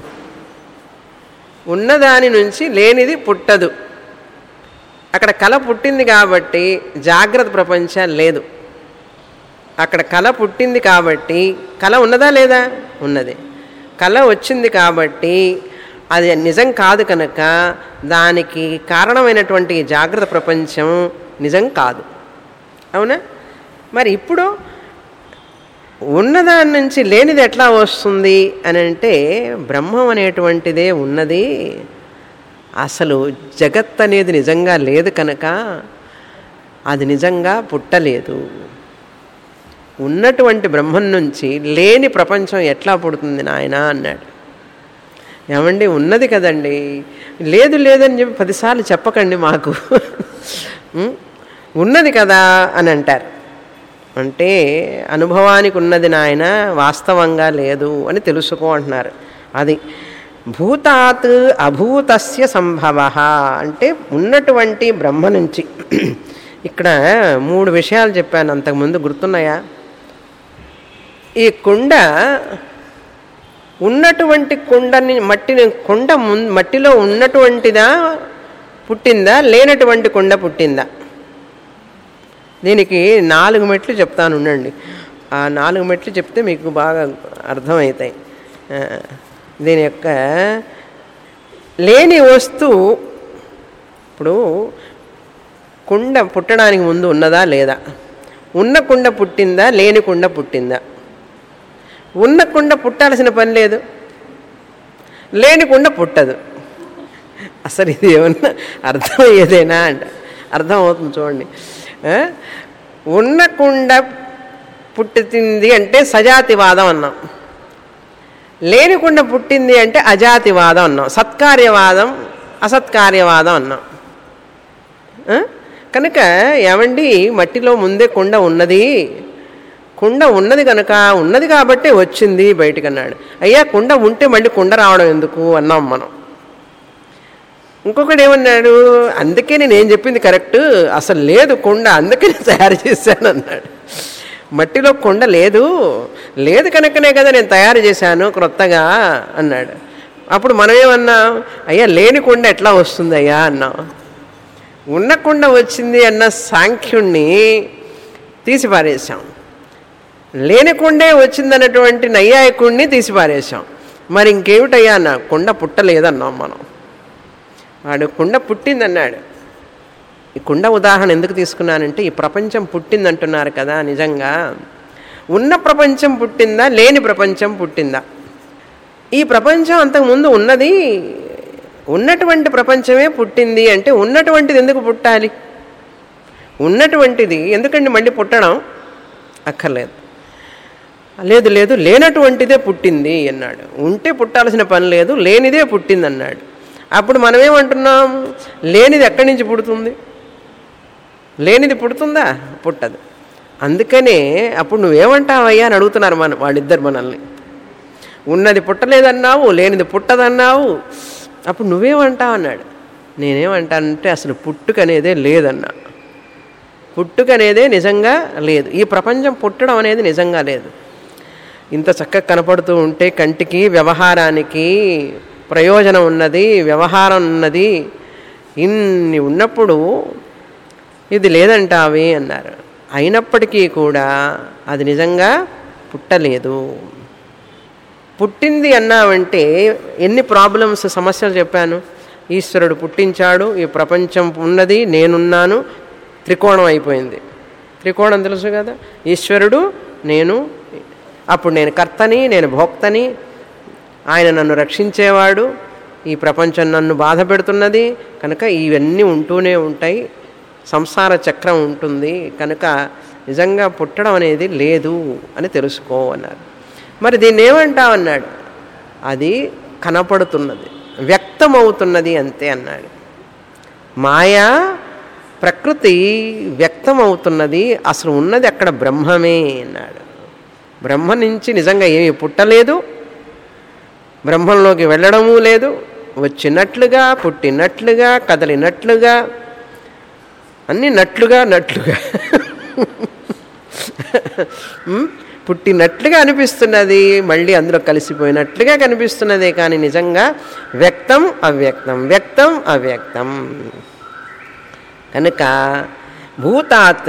ఉన్నదాని నుంచి లేనిది పుట్టదు అక్కడ కళ పుట్టింది కాబట్టి జాగ్రత్త ప్రపంచం లేదు అక్కడ కళ పుట్టింది కాబట్టి కళ ఉన్నదా లేదా ఉన్నది కళ వచ్చింది కాబట్టి అది నిజం కాదు కనుక దానికి కారణమైనటువంటి ఈ జాగ్రత్త ప్రపంచం నిజం కాదు అవునా మరి ఇప్పుడు ఉన్నదాని నుంచి లేనిది ఎట్లా వస్తుంది అని అంటే బ్రహ్మం అనేటువంటిదే ఉన్నది అసలు జగత్ అనేది నిజంగా లేదు కనుక అది నిజంగా పుట్టలేదు ఉన్నటువంటి బ్రహ్మం నుంచి లేని ప్రపంచం ఎట్లా పుడుతుంది నాయన అన్నాడు ఏమండి ఉన్నది కదండి లేదు లేదని చెప్పి పదిసార్లు చెప్పకండి మాకు ఉం? ఉన్నది కదా అని అంటారు అంటే అనుభవానికి ఉన్నది నాయన వాస్తవంగా లేదు అని తెలుసుకో అంటున్నారు అది భూతాత్ అభూతస్య సంభవ అంటే ఉన్నటువంటి బ్రహ్మ నుంచి ఇక్కడ మూడు విషయాలు చెప్పాను అంతకుముందు గుర్తున్నాయా ఈ కుండ ఉన్నటువంటి కుండని మట్టిని కుండ ముం మట్టిలో ఉన్నటువంటిదా పుట్టిందా లేనటువంటి కుండ పుట్టిందా దీనికి నాలుగు మెట్లు చెప్తాను ఉండండి ఆ నాలుగు మెట్లు చెప్తే మీకు బాగా అర్థమవుతాయి ఆ, దీని యొక్క లేని వస్తువు ఇప్పుడు కుండ పుట్టడానికి ముందు ఉన్నదా లేదా ఉన్న కుండ పుట్టిందా లేని కుండ పుట్టిందా ఉన్న కుండ పుట్టాల్సిన పని లేదు లేని కుండ పుట్టదు అసలు ఇది ఏమన్నా అర్థమయ్యేదేనా అంట అర్థమవుతుంది చూడండి ఆ? ఉన్న కుండ పుట్టింది అంటే సజాతివాదం అన్నాం లేని కుండ పుట్టింది అంటే అజాతివాదం అన్నాం సత్కార్యవాదం అసత్కార్యవాదం అన్నాం ఆ? కనుక ఏమండి మట్టిలో ముందే కుండ ఉన్నది కుండ ఉన్నది కనుక ఉన్నది కాబట్టే వచ్చింది బయటికి అన్నాడు అయ్యా కుండ ఉంటే మళ్ళీ కుండ రావడం ఎందుకు అన్నాం మనం ఇంకొకటి ఏమన్నాడు అందుకే నేను ఏం చెప్పింది కరెక్ట్ అసలు లేదు కుండ అందుకే నేను తయారు చేశాను అన్నాడు మట్టిలో కుండ లేదు లేదు కనుకనే కదా నేను తయారు చేశాను క్రొత్తగా అన్నాడు అప్పుడు మనం ఏమన్నాం అయ్యా లేని కుండ ఎట్లా వస్తుంది అయ్యా అన్నాం ఉన్న కుండ వచ్చింది అన్న సాంఖ్యుణ్ణి తీసి పారేశాం లేని కుండే వచ్చిందన్నటువంటి నైయాయకుణ్ణి తీసి పారేశాం మరి ఇంకేమిటయ్యా అన్న కుండ పుట్టలేదన్నాం మనం వాడు కుండ పుట్టిందన్నాడు ఈ కుండ ఉదాహరణ ఎందుకు తీసుకున్నానంటే ఈ ప్రపంచం పుట్టిందంటున్నారు కదా నిజంగా ఉన్న ప్రపంచం పుట్టిందా లేని ప్రపంచం పుట్టిందా ఈ ప్రపంచం అంతకుముందు ఉన్నది ఉన్నటువంటి ప్రపంచమే పుట్టింది అంటే ఉన్నటువంటిది ఎందుకు పుట్టాలి ఉన్నటువంటిది ఎందుకండి మళ్ళీ పుట్టడం అక్కర్లేదు లేదు లేదు లేనటువంటిదే పుట్టింది అన్నాడు ఉంటే పుట్టాల్సిన పని లేదు లేనిదే పుట్టింది అన్నాడు అప్పుడు మనం ఏమంటున్నాం లేనిది ఎక్కడి నుంచి పుడుతుంది లేనిది పుడుతుందా పుట్టదు అందుకనే అప్పుడు నువ్వేమంటావయ్యా అని అడుగుతున్నారు మన వాళ్ళిద్దరు మనల్ని ఉన్నది పుట్టలేదన్నావు లేనిది పుట్టదన్నావు అప్పుడు నువ్వేమంటావు అన్నాడు నేనేమంటానంటే అసలు పుట్టుక అనేదే లేదన్నా పుట్టుక అనేదే నిజంగా లేదు ఈ ప్రపంచం పుట్టడం అనేది నిజంగా లేదు ఇంత చక్కగా కనపడుతూ ఉంటే కంటికి వ్యవహారానికి ప్రయోజనం ఉన్నది వ్యవహారం ఉన్నది ఇన్ని ఉన్నప్పుడు ఇది లేదంటావి అన్నారు అయినప్పటికీ కూడా అది నిజంగా పుట్టలేదు పుట్టింది అన్నామంటే ఎన్ని ప్రాబ్లమ్స్ సమస్యలు చెప్పాను ఈశ్వరుడు పుట్టించాడు ఈ ప్రపంచం ఉన్నది నేనున్నాను త్రికోణం అయిపోయింది త్రికోణం తెలుసు కదా ఈశ్వరుడు నేను అప్పుడు నేను కర్తని నేను భోక్తని ఆయన నన్ను రక్షించేవాడు ఈ ప్రపంచం నన్ను బాధ పెడుతున్నది కనుక ఇవన్నీ ఉంటూనే ఉంటాయి సంసార చక్రం ఉంటుంది కనుక నిజంగా పుట్టడం అనేది లేదు అని తెలుసుకో అన్నారు మరి దీన్ని ఏమంటావన్నాడు అది కనపడుతున్నది వ్యక్తమవుతున్నది అంతే అన్నాడు మాయా ప్రకృతి వ్యక్తమవుతున్నది అసలు ఉన్నది అక్కడ బ్రహ్మమే అన్నాడు బ్రహ్మ నుంచి నిజంగా ఏమీ పుట్టలేదు బ్రహ్మంలోకి వెళ్ళడము లేదు వచ్చినట్లుగా పుట్టినట్లుగా కదలినట్లుగా అన్ని నట్లుగా నట్లుగా ఉమ్, పుట్టినట్లుగా అనిపిస్తున్నది మళ్ళీ అందులో కలిసిపోయినట్లుగా కనిపిస్తున్నదే కానీ నిజంగా వ్యక్తం అవ్యక్తం వ్యక్తం అవ్యక్తం కనుక భూతాత్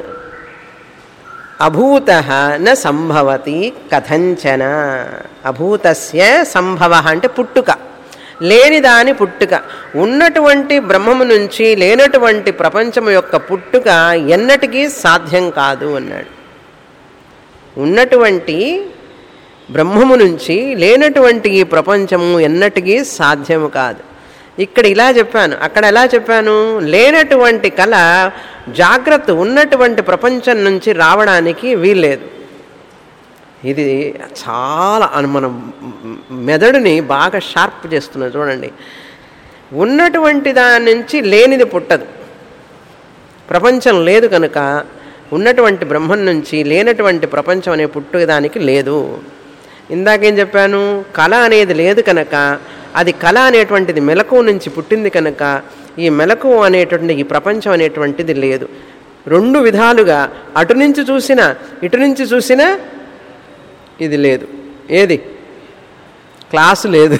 అభూత న సంభవతి కథంచన అభూతస్య సంభవ అంటే పుట్టుక లేని దాని పుట్టుక ఉన్నటువంటి బ్రహ్మము నుంచి లేనటువంటి ప్రపంచం యొక్క పుట్టుక ఎన్నటికీ సాధ్యం కాదు అన్నాడు ఉన్నటువంటి బ్రహ్మము నుంచి లేనటువంటి ఈ ప్రపంచము ఎన్నటికీ సాధ్యము కాదు ఇక్కడ ఇలా చెప్పాను అక్కడ ఎలా చెప్పాను లేనటువంటి కళ జాగ్రత్త ఉన్నటువంటి ప్రపంచం నుంచి రావడానికి వీల్లేదు ఇది చాలా అను- మన మెదడుని బాగా షార్ప్ చేస్తున్నది చూడండి ఉన్నటువంటి దాని నుంచి లేనిది పుట్టదు ప్రపంచం లేదు కనుక ఉన్నటువంటి బ్రహ్మం నుంచి లేనటువంటి ప్రపంచం అనే పుట్టుదానికి లేదు ఇందాకేం చెప్పాను కళ అనేది లేదు కనుక అది కళ అనేటువంటిది మెలకు నుంచి పుట్టింది కనుక ఈ మెలకు అనేటువంటి ఈ ప్రపంచం అనేటువంటిది లేదు రెండు విధాలుగా అటు నుంచి చూసినా ఇటు నుంచి చూసినా ఇది లేదు ఏది క్లాసు లేదు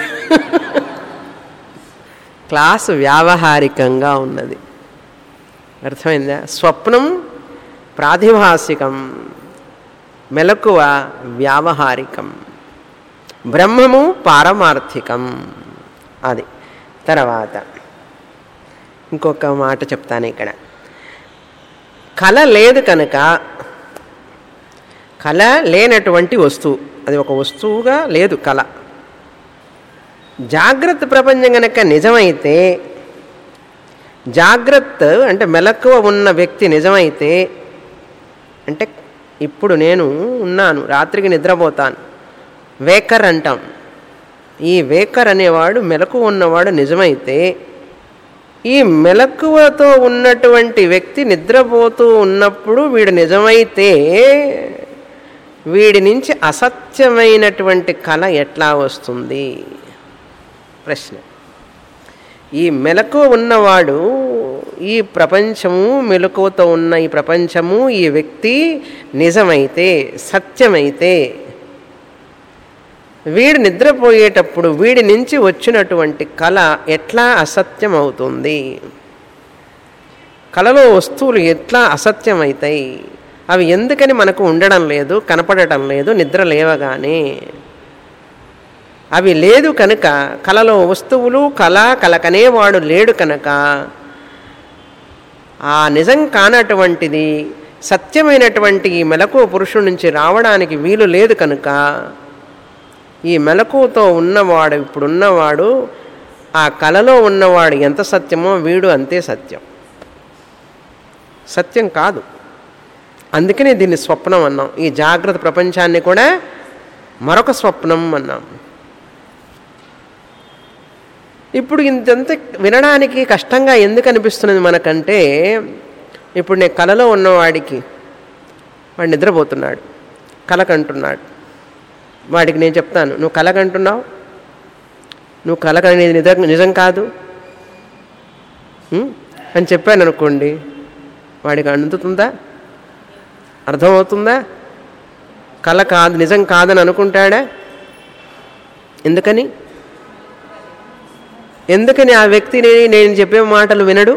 క్లాసు వ్యావహారికంగా ఉన్నది అర్థమైందా స్వప్నం ప్రాతిభాసికం మెలకువ వ్యావహారికం బ్రహ్మము పారమార్థికం అది తర్వాత ఇంకొక మాట చెప్తాను ఇక్కడ కళ లేదు కనుక కళ లేనటువంటి వస్తువు అది ఒక వస్తువుగా లేదు కళ జాగ్రత్త ప్రపంచం కనుక నిజమైతే జాగ్రత్త అంటే మెలకువ ఉన్న వ్యక్తి నిజమైతే అంటే ఇప్పుడు నేను ఉన్నాను రాత్రికి నిద్రపోతాను వేకర్ అంటాం ఈ వేకర్ అనేవాడు మెలకు ఉన్నవాడు నిజమైతే ఈ మెలకువతో ఉన్నటువంటి వ్యక్తి నిద్రపోతూ ఉన్నప్పుడు వీడు నిజమైతే వీడి నుంచి అసత్యమైనటువంటి కళ ఎట్లా వస్తుంది ప్రశ్న ఈ మెలకు ఉన్నవాడు ఈ ప్రపంచము మెలకువతో ఉన్న ఈ ప్రపంచము ఈ వ్యక్తి నిజమైతే సత్యమైతే వీడు నిద్రపోయేటప్పుడు వీడి నుంచి వచ్చినటువంటి కళ ఎట్లా అసత్యం అవుతుంది కళలో వస్తువులు ఎట్లా అసత్యమవుతాయి అవి ఎందుకని మనకు ఉండడం లేదు కనపడటం లేదు నిద్ర లేవగానే అవి లేదు కనుక కళలో వస్తువులు కళ కలకనేవాడు లేడు కనుక ఆ నిజం కానటువంటిది సత్యమైనటువంటి ఈ మెలకు పురుషుడి నుంచి రావడానికి వీలు లేదు కనుక ఈ మెలకుతో ఉన్నవాడు ఇప్పుడున్నవాడు ఆ కళలో ఉన్నవాడు ఎంత సత్యమో వీడు అంతే సత్యం సత్యం కాదు అందుకనే దీన్ని స్వప్నం అన్నాం ఈ జాగ్రత్త ప్రపంచాన్ని కూడా మరొక స్వప్నం అన్నాం ఇప్పుడు ఇంతంత వినడానికి కష్టంగా ఎందుకు అనిపిస్తున్నది మనకంటే ఇప్పుడు నేను కలలో ఉన్నవాడికి వాడు నిద్రపోతున్నాడు కలకంటున్నాడు వాడికి నేను చెప్తాను నువ్వు కలకంటున్నావు నువ్వు కలకనేది నిజం నిజం కాదు ఉం? అని చెప్పాను అనుకోండి వాడికి అందుతుందా అర్థమవుతుందా కళ కాదు నిజం కాదని అనుకుంటాడా ఎందుకని ఎందుకని ఆ వ్యక్తిని నేను చెప్పే మాటలు వినడు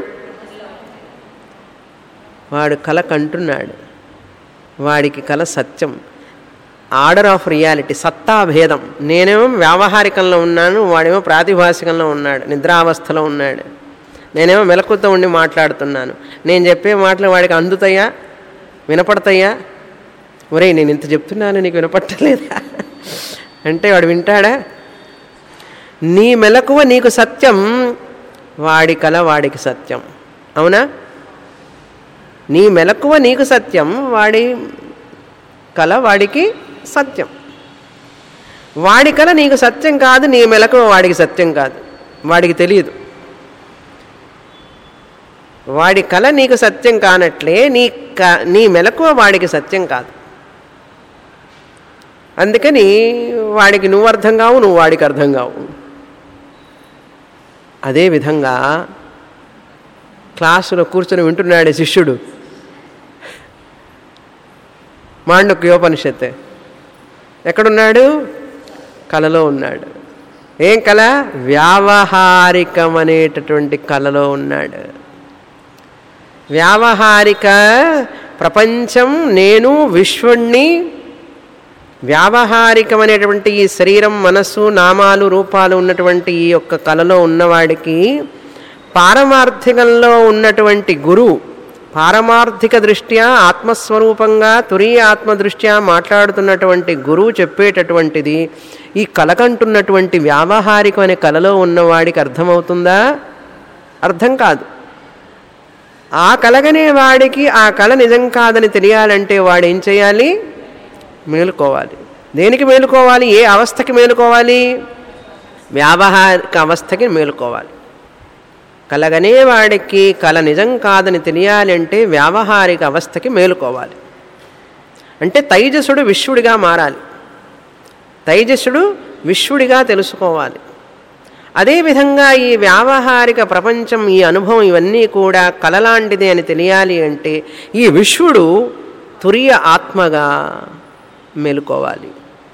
వాడు కళ కంటున్నాడు వాడికి కళ సత్యం ఆర్డర్ ఆఫ్ రియాలిటీ సత్తాభేదం నేనేమో వ్యావహారికంలో ఉన్నాను వాడేమో ప్రాతిభాసికంలో ఉన్నాడు నిద్రావస్థలో ఉన్నాడు నేనేమో మెలకుతో ఉండి మాట్లాడుతున్నాను నేను చెప్పే మాటలు వాడికి అందుతాయా వినపడతాయా ఒరేయ్ నేను ఇంత చెప్తున్నాను నీకు వినపట్టలేదా అంటే వాడు వింటాడా నీ మెలకువ నీకు సత్యం వాడి కల వాడికి సత్యం అవునా నీ మెలకువ నీకు సత్యం వాడి కల వాడికి సత్యం వాడి కల నీకు సత్యం కాదు నీ మెలకువ వాడికి సత్యం కాదు వాడికి తెలియదు వాడి కల నీకు సత్యం కానట్లే నీ క నీ మెలకువ వాడికి సత్యం కాదు అందుకని వాడికి నువ్వు అర్థం కావు నువ్వు వాడికి అర్థం కావు అదేవిధంగా క్లాసులో కూర్చొని వింటున్నాడు శిష్యుడు మాండుక్యోపనిషత్ ఎక్కడున్నాడు కళలో ఉన్నాడు ఏం కళ వ్యావహారికమనేటటువంటి కళలో ఉన్నాడు వ్యావహారిక ప్రపంచం నేను విశ్వణ్ణి వ్యావహారికమైనటువంటి ఈ శరీరం మనస్సు నామాలు రూపాలు ఉన్నటువంటి ఈ యొక్క కళలో ఉన్నవాడికి పారమార్థికంలో ఉన్నటువంటి గురువు పారమార్థిక దృష్ట్యా ఆత్మస్వరూపంగా తురీయ ఆత్మదృష్ట్యా మాట్లాడుతున్నటువంటి గురువు చెప్పేటటువంటిది ఈ కలకంటున్నటువంటి వ్యావహారికం అనే కళలో ఉన్నవాడికి అర్థమవుతుందా అర్థం కాదు ఆ కలగనే వాడికి ఆ కళ నిజం కాదని తెలియాలంటే వాడు ఏం చేయాలి మేలుకోవాలి దేనికి మేలుకోవాలి ఏ అవస్థకి మేలుకోవాలి వ్యావహారిక అవస్థకి మేలుకోవాలి కలగనే వాడికి కళ నిజం కాదని తెలియాలి అంటే వ్యావహారిక అవస్థకి మేలుకోవాలి అంటే తైజసుడు విశ్వడిగా మారాలి తైజసుడు విశ్వడిగా తెలుసుకోవాలి అదేవిధంగా ఈ వ్యావహారిక ప్రపంచం ఈ అనుభవం ఇవన్నీ కూడా కలలాంటిది అని తెలియాలి అంటే ఈ విశ్వడు తురియ ఆత్మగా మేలుకోవాలి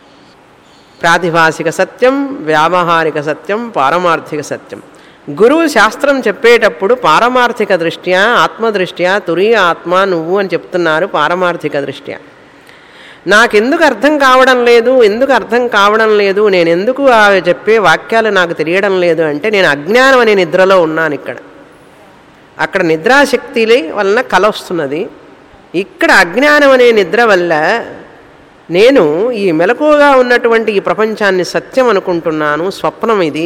ప్రాతిభాసిక సత్యం వ్యావహారిక సత్యం పారమార్థిక సత్యం గురువు శాస్త్రం చెప్పేటప్పుడు పారమార్థిక దృష్ట్యా ఆత్మదృష్ట్యా తురియ ఆత్మ నువ్వు అని చెప్తున్నారు పారమార్థిక దృష్ట్యా నాకెందుకు అర్థం కావడం లేదు ఎందుకు అర్థం కావడం లేదు నేను ఎందుకు ఆ చెప్పే వాక్యాలు నాకు తెలియడం లేదు అంటే నేను అజ్ఞానం అనే నిద్రలో ఉన్నాను ఇక్కడ అక్కడ నిద్రాశక్తి వలన కల వస్తున్నది ఇక్కడ అజ్ఞానం అనే నిద్ర వల్ల నేను ఈ మెలకువగా ఉన్నటువంటి ఈ ప్రపంచాన్ని సత్యం అనుకుంటున్నాను స్వప్నం ఇది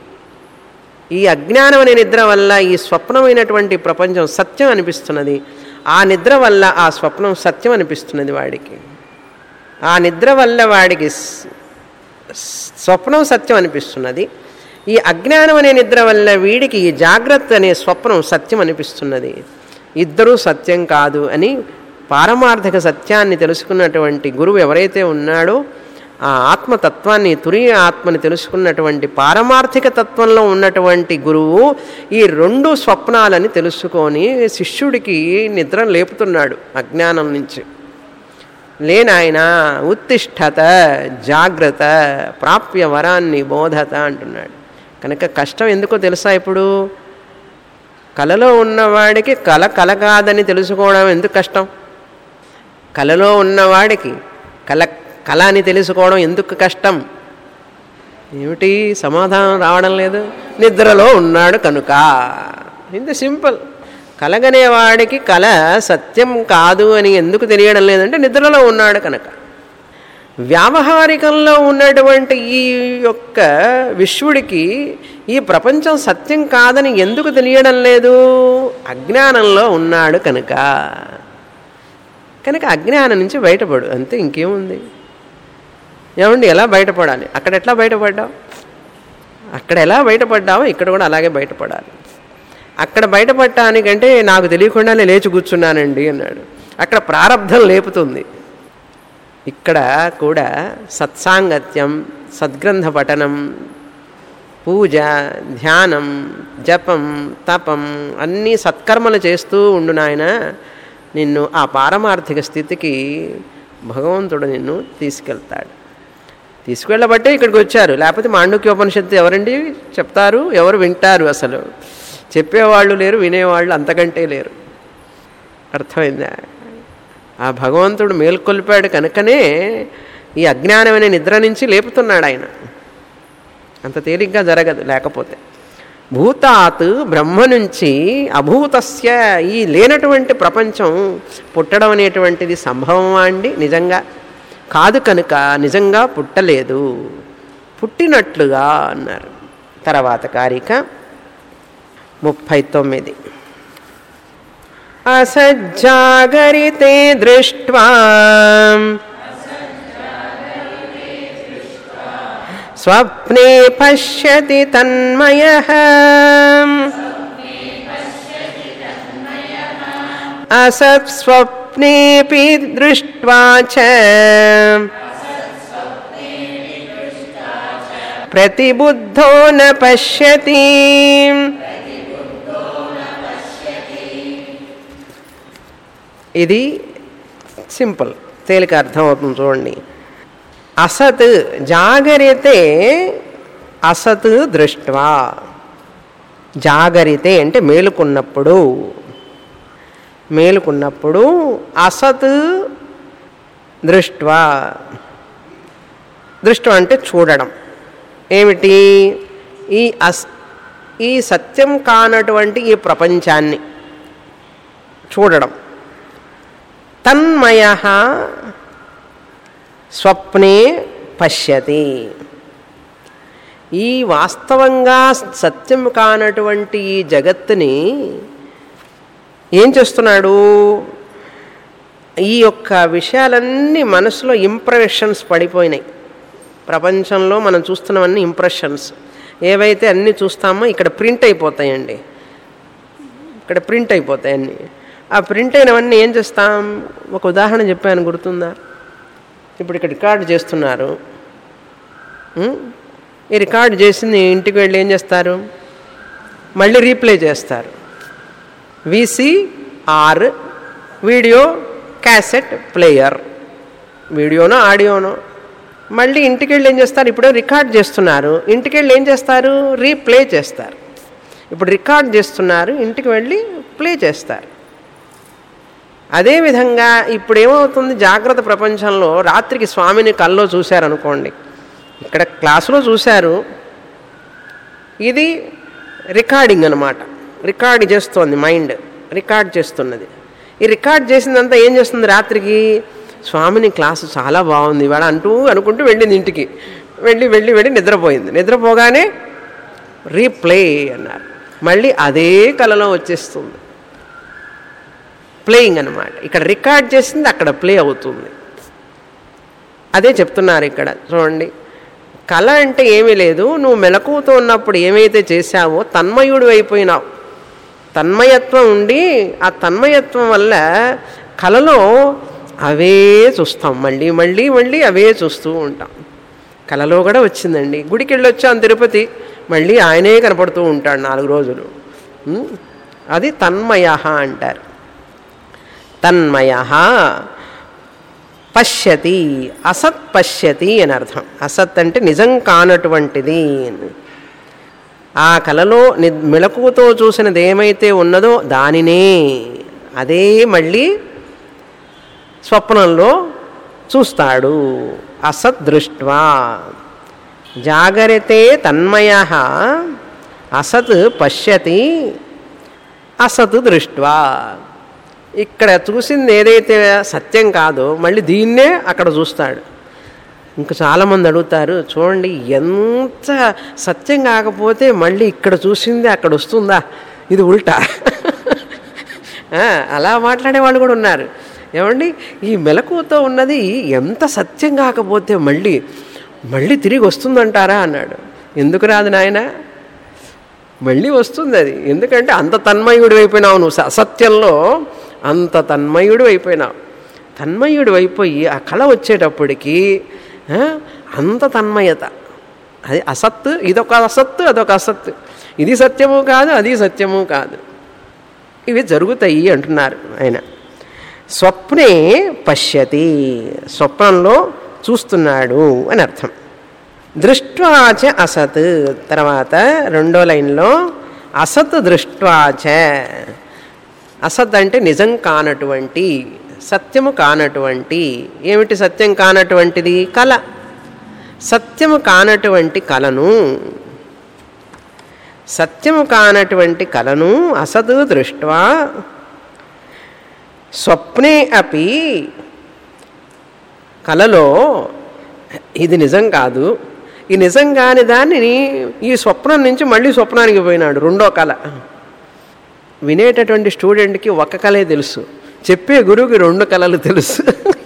ఈ అజ్ఞానం అనే నిద్ర వల్ల ఈ స్వప్నమైనటువంటి ప్రపంచం సత్యం అనిపిస్తున్నది ఆ నిద్ర వల్ల ఆ స్వప్నం సత్యం అనిపిస్తున్నది వాడికి ఆ నిద్ర వల్ల వాడికి స్- స్వప్నం సత్యం అనిపిస్తున్నది ఈ అజ్ఞానం అనే నిద్ర వల్ల వీడికి ఈ జాగ్రత్త అనే స్వప్నం సత్యం అనిపిస్తున్నది ఇద్దరూ సత్యం కాదు అని పారమార్థిక సత్యాన్ని తెలుసుకున్నటువంటి గురువు ఎవరైతే ఉన్నాడో ఆ ఆత్మతత్వాన్ని తురియ ఆత్మని తెలుసుకున్నటువంటి పారమార్థిక తత్వంలో ఉన్నటువంటి గురువు ఈ రెండు స్వప్నాలని తెలుసుకొని శిష్యుడికి నిద్ర లేపుతున్నాడు అజ్ఞానం నుంచి లేనాయన ఉత్తిష్టత జాగ్రత్త ప్రాప్య వరాన్ని బోధత అంటున్నాడు కనుక కష్టం ఎందుకో తెలుసా ఇప్పుడు కలలో ఉన్నవాడికి కల కల కాదని తెలుసుకోవడం ఎందుకు కష్టం కలలో ఉన్నవాడికి కల కళ అని తెలుసుకోవడం ఎందుకు కష్టం ఏమిటి సమాధానం రావడం లేదు నిద్రలో ఉన్నాడు కనుక ఇంత సింపుల్ కలగనేవాడికి కళ సత్యం కాదు అని ఎందుకు తెలియడం లేదంటే నిద్రలో ఉన్నాడు కనుక వ్యావహారికంలో ఉన్నటువంటి ఈ యొక్క విశ్వడికి ఈ ప్రపంచం సత్యం కాదని ఎందుకు తెలియడం లేదు అజ్ఞానంలో ఉన్నాడు కనుక కనుక అజ్ఞానం నుంచి బయటపడు అంతే ఇంకేముంది ఏమండి ఎలా బయటపడాలి అక్కడ ఎట్లా బయటపడ్డావు అక్కడ ఎలా బయటపడ్డావో ఇక్కడ కూడా అలాగే బయటపడాలి అక్కడ బయటపడటానికంటే నాకు తెలియకుండానే లేచి కూర్చున్నానండి అన్నాడు అక్కడ ప్రారంధం లేపుతుంది ఇక్కడ కూడా సత్సాంగత్యం సద్గ్రంథ పఠనం పూజ ధ్యానం జపం తపం అన్నీ సత్కర్మలు చేస్తూ ఉండు నాయన నిన్ను ఆ పారమార్థిక స్థితికి భగవంతుడు నిన్ను తీసుకెళ్తాడు తీసుకెళ్ళబట్టే ఇక్కడికి వచ్చారు లేకపోతే మాండుక్యోపనిషత్తు ఎవరండి చెప్తారు ఎవరు వింటారు అసలు చెప్పేవాళ్ళు లేరు వినేవాళ్ళు అంతకంటే లేరు అర్థమైందా ఆ భగవంతుడు మేల్కొల్పాడు కనుకనే ఈ అజ్ఞానమైన నిద్ర నుంచి లేపుతున్నాడు ఆయన అంత తేలిగ్గా జరగదు లేకపోతే భూతాత్ బ్రహ్మ నుంచి అభూతస్య ఈ లేనటువంటి ప్రపంచం పుట్టడం అనేటువంటిది సంభవమా అండి నిజంగా కాదు కనుక నిజంగా పుట్టలేదు పుట్టినట్లుగా అన్నారు తర్వాత కారిక ముప్పై తొమ్మిది అసజ్జాగరితే దృష్ట్వా స్వప్నే పశ్యతి తన్మయ అసత్స్వప్నేపి దృష్ట్వా చ ప్రతిబుద్ధో న పశ్యతి ఇది సింపుల్ తేలిక అర్థం అవుతుంది చూడండి అసత్ జాగరితే అసత్ దృష్ట్వా జాగరితే అంటే మేలుకున్నప్పుడు మేలుకున్నప్పుడు అసత్ దృష్ట్వా దృష్టం అంటే చూడడం ఏమిటి ఈ అస్ ఈ సత్యం కానటువంటి ఈ ప్రపంచాన్ని చూడడం తన్మయ స్వప్నే పశ్యతి ఈ వాస్తవంగా సత్యం కానటువంటి ఈ జగత్తుని ఏం చేస్తున్నాడు ఈ యొక్క విషయాలన్నీ మనసులో ఇంప్రెషన్స్ పడిపోయినాయి ప్రపంచంలో మనం చూస్తున్నవన్నీ ఇంప్రెషన్స్ ఏవైతే అన్నీ చూస్తామో ఇక్కడ ప్రింట్ అయిపోతాయండి ఇక్కడ ప్రింట్ అయిపోతాయి అన్నీ ఆ ప్రింట్ అయినవన్నీ ఏం చేస్తాం ఒక ఉదాహరణ చెప్పాను గుర్తుందా ఇప్పుడు ఇక్కడ రికార్డు చేస్తున్నారు ఉం? ఈ రికార్డు చేసింది ఇంటికి వెళ్ళి ఏం చేస్తారు మళ్ళీ రీప్లే చేస్తారు విసిఆర్ వీడియో క్యాసెట్ ప్లేయర్ వీడియోనో ఆడియోనో మళ్ళీ ఇంటికి వెళ్ళి ఏం చేస్తారు ఇప్పుడు రికార్డ్ చేస్తున్నారు ఇంటికి వెళ్ళి ఏం చేస్తారు రీప్లే చేస్తారు ఇప్పుడు రికార్డ్ చేస్తున్నారు ఇంటికి వెళ్ళి ప్లే చేస్తారు అదేవిధంగా ఇప్పుడు ఏమవుతుంది జాగ్రత్త ప్రపంచంలో రాత్రికి స్వామిని కల్లో చూశారనుకోండి ఇక్కడ క్లాసులో చూశారు ఇది రికార్డింగ్ అనమాట రికార్డ్ చేస్తోంది మైండ్ రికార్డ్ చేస్తున్నది ఈ రికార్డ్ చేసిందంతా ఏం చేస్తుంది రాత్రికి స్వామిని క్లాసు చాలా బాగుంది ఇవాళ అంటూ అనుకుంటూ వెళ్ళింది ఇంటికి వెళ్ళి వెళ్ళి వెళ్ళి నిద్రపోయింది నిద్రపోగానే రీప్లే అన్నారు మళ్ళీ అదే కళలో వచ్చేస్తుంది ప్లేయింగ్ అనమాట ఇక్కడ రికార్డ్ చేసింది అక్కడ ప్లే అవుతుంది అదే చెప్తున్నారు ఇక్కడ చూడండి కళ అంటే ఏమీ లేదు నువ్వు మెలకువతో ఉన్నప్పుడు ఏమైతే చేశావో తన్మయుడు అయిపోయినావు తన్మయత్వం ఉండి ఆ తన్మయత్వం వల్ల కళలో అవే చూస్తాం మళ్ళీ మళ్ళీ మళ్ళీ అవే చూస్తూ ఉంటాం కళలో కూడా వచ్చిందండి గుడికి వెళ్ళి వచ్చాం తిరుపతి మళ్ళీ ఆయనే కనపడుతూ ఉంటాడు నాలుగు రోజులు ఉం? అది తన్మయ అంటారు తన్మయ పశ్యతి అసత్ పశ్యతి అని అర్థం అసత్ అంటే నిజం కానటువంటిది అని. ఆ కలలో ని మెలకువతో చూసినది ఏమైతే ఉన్నదో దానినే అదే మళ్ళీ స్వప్నంలో చూస్తాడు అసత్ దృష్ట్వా జాగరితే తన్మయ అసత్ పశ్యతి అసత్ దృష్ట్వా ఇక్కడ చూసింది ఏదైతే సత్యం కాదో మళ్ళీ దీన్నే అక్కడ చూస్తాడు ఇంకా చాలామంది అడుగుతారు చూడండి ఎంత సత్యం కాకపోతే మళ్ళీ ఇక్కడ చూసింది అక్కడ వస్తుందా ఇది ఉల్టా ఆ, అలా మాట్లాడే వాళ్ళు కూడా ఉన్నారు ఏమండి ఈ మెలకువతో ఉన్నది ఎంత సత్యం కాకపోతే మళ్ళీ మళ్ళీ తిరిగి వస్తుందంటారా అన్నాడు ఎందుకు రాదు నాయన మళ్ళీ వస్తుంది అది ఎందుకంటే అంత తన్మయుడు అయిపోయినావు నువ్వు స- అసత్యంలో అంత తన్మయుడు అయిపోయినావు తన్మయుడు అయిపోయి ఆ కళ వచ్చేటప్పటికి ఆ, అంత తన్మయత అది అసత్తు ఇదొక అసత్తు అదొక అసత్తు ఇది సత్యము కాదు అది సత్యము కాదు ఇవి జరుగుతాయి అంటున్నారు ఆయన స్వప్నే పశ్యతి స్వప్నంలో చూస్తున్నాడు అని అర్థం దృష్ట్వాచ అసత్ తర్వాత రెండో లైన్లో అసత్ దృష్ట్వాచ అసత్ అంటే నిజం కానటువంటి సత్యము కానటువంటి ఏమిటి సత్యం కానటువంటిది కళ సత్యము కానటువంటి కళను సత్యము కానటువంటి కళను అసత్ దృష్ట్వా స్వప్నే అపి కలలో ఇది నిజం కాదు ఈ నిజం కాని దాన్ని ఈ స్వప్నం నుంచి మళ్ళీ స్వప్నానికి పోయినాడు రెండో కళ వినేటటువంటి స్టూడెంట్కి ఒక కళే తెలుసు చెప్పే గురువుకి రెండు కళలు తెలుసు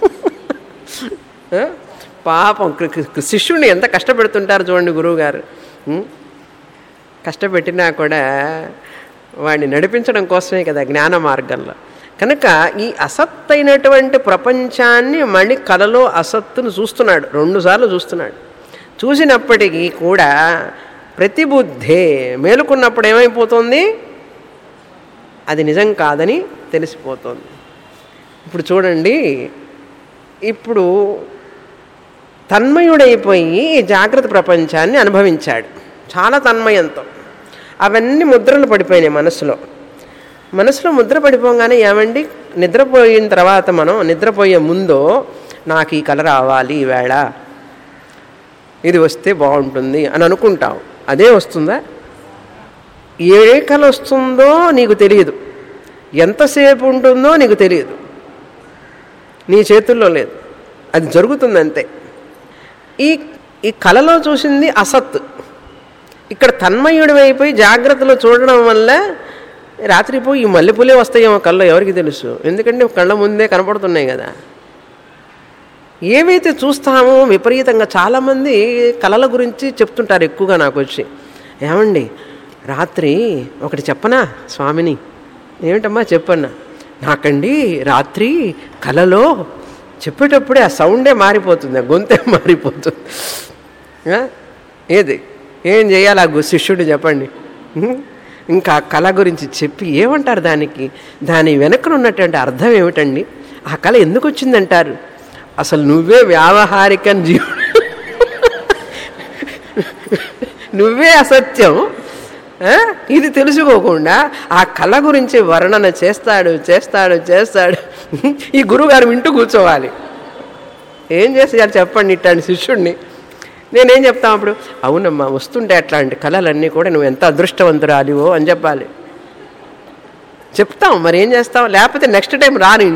ఆ? పాపం కృ- కృ- శిష్యుడిని ఎంత కష్టపెడుతుంటారు చూడండి గురువు గారు ఉం? కష్టపెట్టినా కూడా వాడిని నడిపించడం కోసమే కదా జ్ఞాన మార్గంలో కనుక ఈ అసత్తైనటువంటి ప్రపంచాన్ని మళ్ళీ కలలో అసత్తును చూస్తున్నాడు రెండుసార్లు చూస్తున్నాడు చూసినప్పటికీ కూడా ప్రతిబుద్ధే మేలుకున్నప్పుడు ఏమైపోతుంది అది నిజం కాదని తెలిసిపోతుంది ఇప్పుడు చూడండి ఇప్పుడు తన్మయుడైపోయి ఈ జాగ్రత్త ప్రపంచాన్ని అనుభవించాడు చాలా తన్మయంతో అవన్నీ ముద్రలు పడిపోయినాయి మనసులో మనసులో ముద్ర పడిపోగానే ఏమండి నిద్రపోయిన తర్వాత మనం నిద్రపోయే ముందో నాకు ఈ కళ రావాలి ఈవేళ ఇది వస్తే బాగుంటుంది అని అనుకుంటాం అదే వస్తుందా ఏ కళ వస్తుందో నీకు తెలియదు ఎంతసేపు ఉంటుందో నీకు తెలియదు నీ చేతుల్లో లేదు అది జరుగుతుంది అంతే ఈ ఈ కళలో చూసింది అసత్ ఇక్కడ తన్మయుడి అయిపోయి జాగ్రత్తలో చూడడం వల్ల రాత్రిపోయి ఈ మల్లెపూలే వస్తాయేమో కళ్ళలో ఎవరికి తెలుసు ఎందుకంటే కళ్ళ ముందే కనపడుతున్నాయి కదా ఏవైతే చూస్తామో విపరీతంగా చాలామంది కళల గురించి చెప్తుంటారు ఎక్కువగా నాకు వచ్చి ఏమండి రాత్రి ఒకటి చెప్పనా స్వామిని ఏమిటమ్మా చెప్పన్నా నాకండి రాత్రి కలలో చెప్పేటప్పుడే ఆ సౌండే మారిపోతుంది ఆ గొంతే మారిపోతుంది ఆ? ఏది ఏం చేయాలి ఆ గు- శిష్యుడు చెప్పండి ఉం? ఇంకా ఆ కళ గురించి చెప్పి ఏమంటారు దానికి దాని వెనకన ఉన్నటువంటి అర్థం ఏమిటండి ఆ కళ ఎందుకు వచ్చిందంటారు అసలు నువ్వే వ్యావహారికం జీవు నువ్వే అసత్యం ఆ? ఇది తెలుసుకోకుండా ఆ కళ గురించి వర్ణన చేస్తాడు చేస్తాడు చేస్తాడు ఈ గురువుగారు వింటూ కూర్చోవాలి ఏం చేసేయాలి చెప్పండి ఇట్లాంటి శిష్యుడిని నేనేం చెప్తాం అప్పుడు అవునమ్మా వస్తుంటే అట్లాంటి కళలన్నీ కూడా నువ్వు ఎంత అదృష్టవంతురాలివో అని చెప్పాలి చెప్తాం మరి ఏం చేస్తావు లేకపోతే నెక్స్ట్ టైం రాని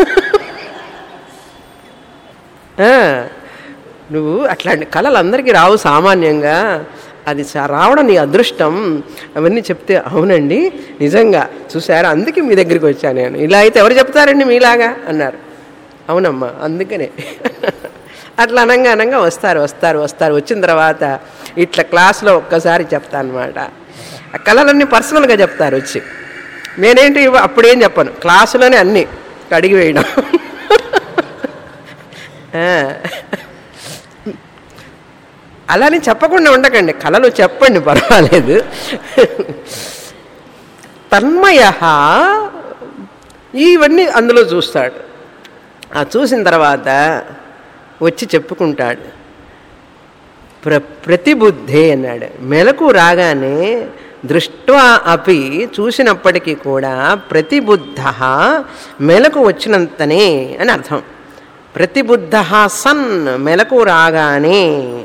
ఆ, నువ్వు అట్లాంటి కళలు అందరికీ రావు సామాన్యంగా అది స- రావడం నీ అదృష్టం అవన్నీ చెప్తే అవునండి నిజంగా చూసారా అందుకే మీ దగ్గరికి వచ్చాను నేను ఇలా అయితే ఎవరు చెప్తారండి మీలాగా అన్నారు అవునమ్మా అందుకనే అట్లా అనంగా అనంగా వస్తారు వస్తారు వస్తారు వచ్చిన తర్వాత ఇట్లా క్లాస్లో ఒక్కసారి చెప్తాను అనమాట ఆ కళలన్నీ పర్సనల్గా చెప్తారు వచ్చి నేనేంటి ఇవ్వ- అప్పుడేం చెప్పను క్లాసులోనే అన్నీ కడిగి వేయడం ఆ. అలాని చెప్పకుండా ఉండకండి కళలు చెప్పండి పర్వాలేదు తన్మయ ఇవన్నీ అందులో చూస్తాడు ఆ చూసిన తర్వాత వచ్చి చెప్పుకుంటాడు ప్ర ప్రతిబుద్ధే అన్నాడు మెలకు రాగానే దృష్ట్వా అపి చూసినప్పటికీ కూడా ప్రతిబుద్ధ మెలకు వచ్చినంతనే అని అర్థం ప్రతిబుద్ధ సన్ మెలకు రాగానే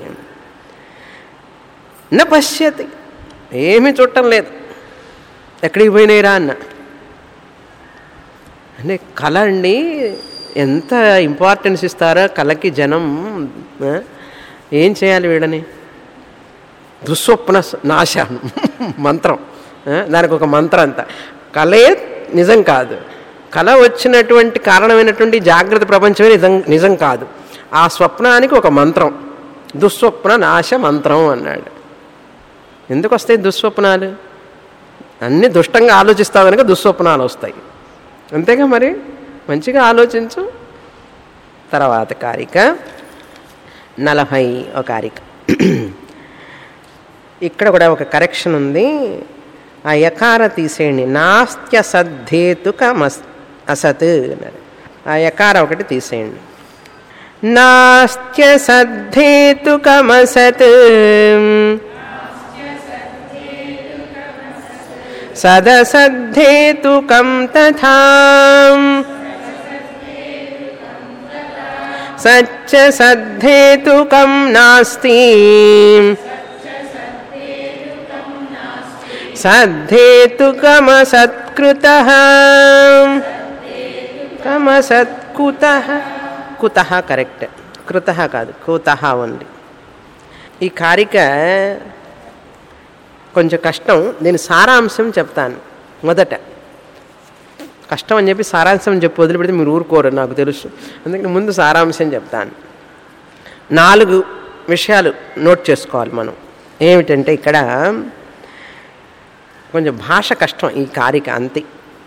న పశ్యతి ఏమీ చూడటం లేదు ఎక్కడికి పోయినాయిరా అన్న అంటే కళ అండి ఎంత ఇంపార్టెన్స్ ఇస్తారో కళకి జనం ఆ? ఏం చేయాలి వీడని దుస్వప్న స- నాశనం మంత్రం ఆ? దానికి ఒక మంత్రం అంత కళే నిజం కాదు కళ వచ్చినటువంటి కారణమైనటువంటి జాగ్రత్త ప్రపంచమే నిజం నిజం కాదు ఆ స్వప్నానికి ఒక మంత్రం దుస్వప్న నాశ మంత్రం అన్నాడు ఎందుకు వస్తాయి దుస్వప్నాలు అన్నీ దుష్టంగా ఆలోచిస్తావు కనుక దుస్వప్నాలు వస్తాయి అంతేగా మరి మంచిగా ఆలోచించు తర్వాత కారిక నలభై ఒక కారిక ఇక్కడ కూడా ఒక కరెక్షన్ ఉంది ఆ యకార తీసేయండి నాస్త్య సద్ధేతుకమస్ అసత్ అన్నారు ఆ యకార ఒకటి తీసేయండి నాస్త్య సద్ధేతుకమసత్ సదసద్ధేతుకం తథా సచ్చ సద్ధేతుకం నాస్తి సద్ధేతుకమసత్కృత కమసత్కుత కుత కరెక్ట్ కృత కాదు కుత ఉంది ఈ కారిక కొంచెం కష్టం దీని సారాంశం చెప్తాను మొదట కష్టం అని చెప్పి సారాంశం చెప్పి వదిలిపెడితే మీరు ఊరుకోరు నాకు తెలుసు అందుకని ముందు సారాంశం చెప్తాను నాలుగు విషయాలు నోట్ చేసుకోవాలి మనం ఏమిటంటే ఇక్కడ కొంచెం భాష కష్టం ఈ కారిక అంతే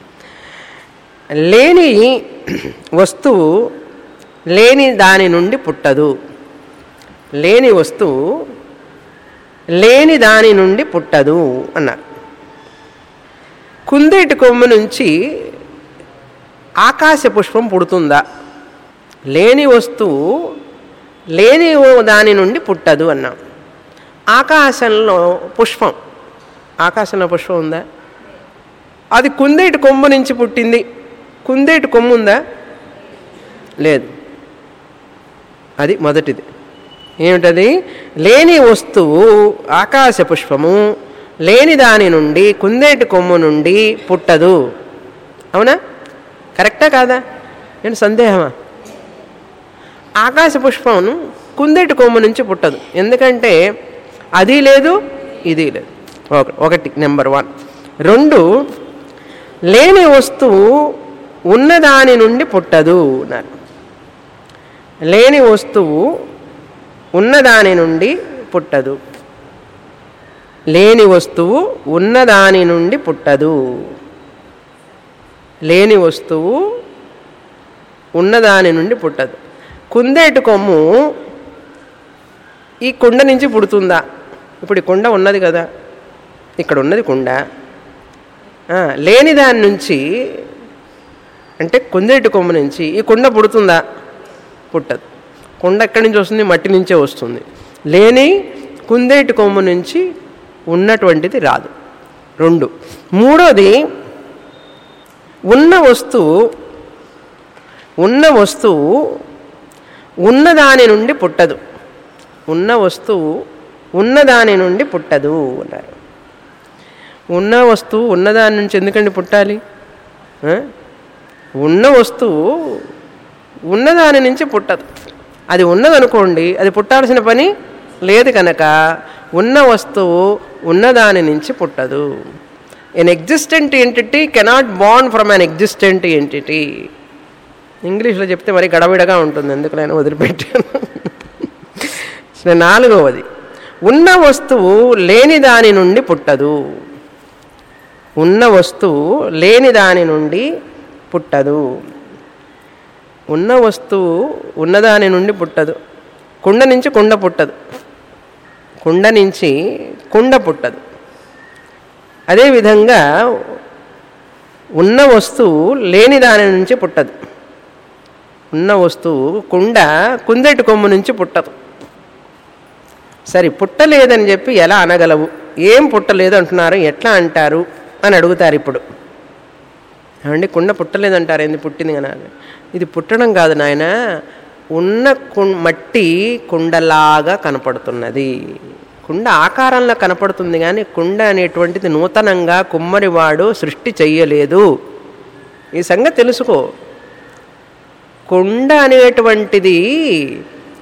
లేని వస్తువు లేని దాని నుండి పుట్టదు లేని వస్తువు లేని దాని నుండి పుట్టదు అన్నారు కుందేటి కొమ్ము నుంచి ఆకాశ పుష్పం పుడుతుందా లేని వస్తువు లేని దాని నుండి పుట్టదు అన్నాం ఆకాశంలో పుష్పం ఆకాశంలో పుష్పం ఉందా అది కుందేటి కొమ్ము నుంచి పుట్టింది కుందేటి కొమ్ము ఉందా లేదు అది మొదటిది ఏమిటది లేని వస్తువు ఆకాశ పుష్పము లేని దాని నుండి కుందేటి కొమ్ము నుండి పుట్టదు అవునా కరెక్టా కాదా ఏంటి సందేహమా ఆకాశ పుష్పం కుందేటి కొమ్ము నుంచి పుట్టదు ఎందుకంటే అది లేదు ఇది లేదు ఒక- ఒకటి నెంబర్ వన్ రెండు లేని వస్తువు ఉన్నదాని నుండి పుట్టదు అన్నారు లేని వస్తువు ఉన్నదాని నుండి పుట్టదు లేని వస్తువు ఉన్నదాని నుండి పుట్టదు లేని వస్తువు ఉన్నదాని నుండి పుట్టదు కుందేటు కొమ్ము ఈ కుండ నుంచి పుడుతుందా ఇప్పుడు ఈ కుండ ఉన్నది కదా ఇక్కడ ఉన్నది కుండ ఆ, లేని దాని నుంచి అంటే కుందేటి కొమ్ము నుంచి ఈ కుండ పుడుతుందా పుట్టదు కుండ ఎక్కడి నుంచి వస్తుంది మట్టి నుంచే వస్తుంది లేని కుందేటి కొమ్ము నుంచి ఉన్నటువంటిది రాదు రెండు మూడోది ఉన్న వస్తువు ఉన్న వస్తువు ఉన్నదాని నుండి పుట్టదు ఉన్న వస్తువు ఉన్నదాని నుండి పుట్టదు అన్నారు ఉన్న వస్తువు ఉన్నదాని నుంచి ఎందుకండి పుట్టాలి ఆ? ఉన్న వస్తువు ఉన్నదాని నుంచి పుట్టదు అది ఉన్నదనుకోండి అది పుట్టాల్సిన పని లేదు కనుక ఉన్న వస్తువు ఉన్నదాని నుంచి పుట్టదు an existent entity cannot bond from an existent entity ఇంగ్లీష్లో చెప్తే మరి గడబిడగా ఉంటుంది ఎందుకు నేను వదిలిపెట్టాను సరే, నాలుగవది ఉన్న వస్తువు లేని దాని నుండి పుట్టదు ఉన్న వస్తువు లేని దాని నుండి పుట్టదు ఉన్న వస్తువు ఉన్నదాని నుండి పుట్టదు కుండ నుంచి కుండ పుట్టదు కుండ నుంచి కుండ పుట్టదు అదేవిధంగా ఉన్న వస్తువు లేని దాని నుంచి పుట్టదు ఉన్న వస్తువు కుండ కుందేటి కొమ్ము నుంచి పుట్టదు సరే పుట్టలేదని చెప్పి ఎలా అనగలవు ఏం పుట్టలేదు అంటున్నారు ఎట్లా అంటారు అని అడుగుతారు ఇప్పుడు ఏమండి కుండ పుట్టలేదంటారు ఏంది పుట్టింది కదా అని. ఇది పుట్టడం కాదు నాయన ఉన్న కు మట్టి కుండలాగా కనపడుతున్నది కుండ ఆకారంలో కనపడుతుంది కానీ కుండ అనేటువంటిది నూతనంగా కుమ్మరివాడు సృష్టి చెయ్యలేదు ఈ సంగతి తెలుసుకో కుండ అనేటువంటిది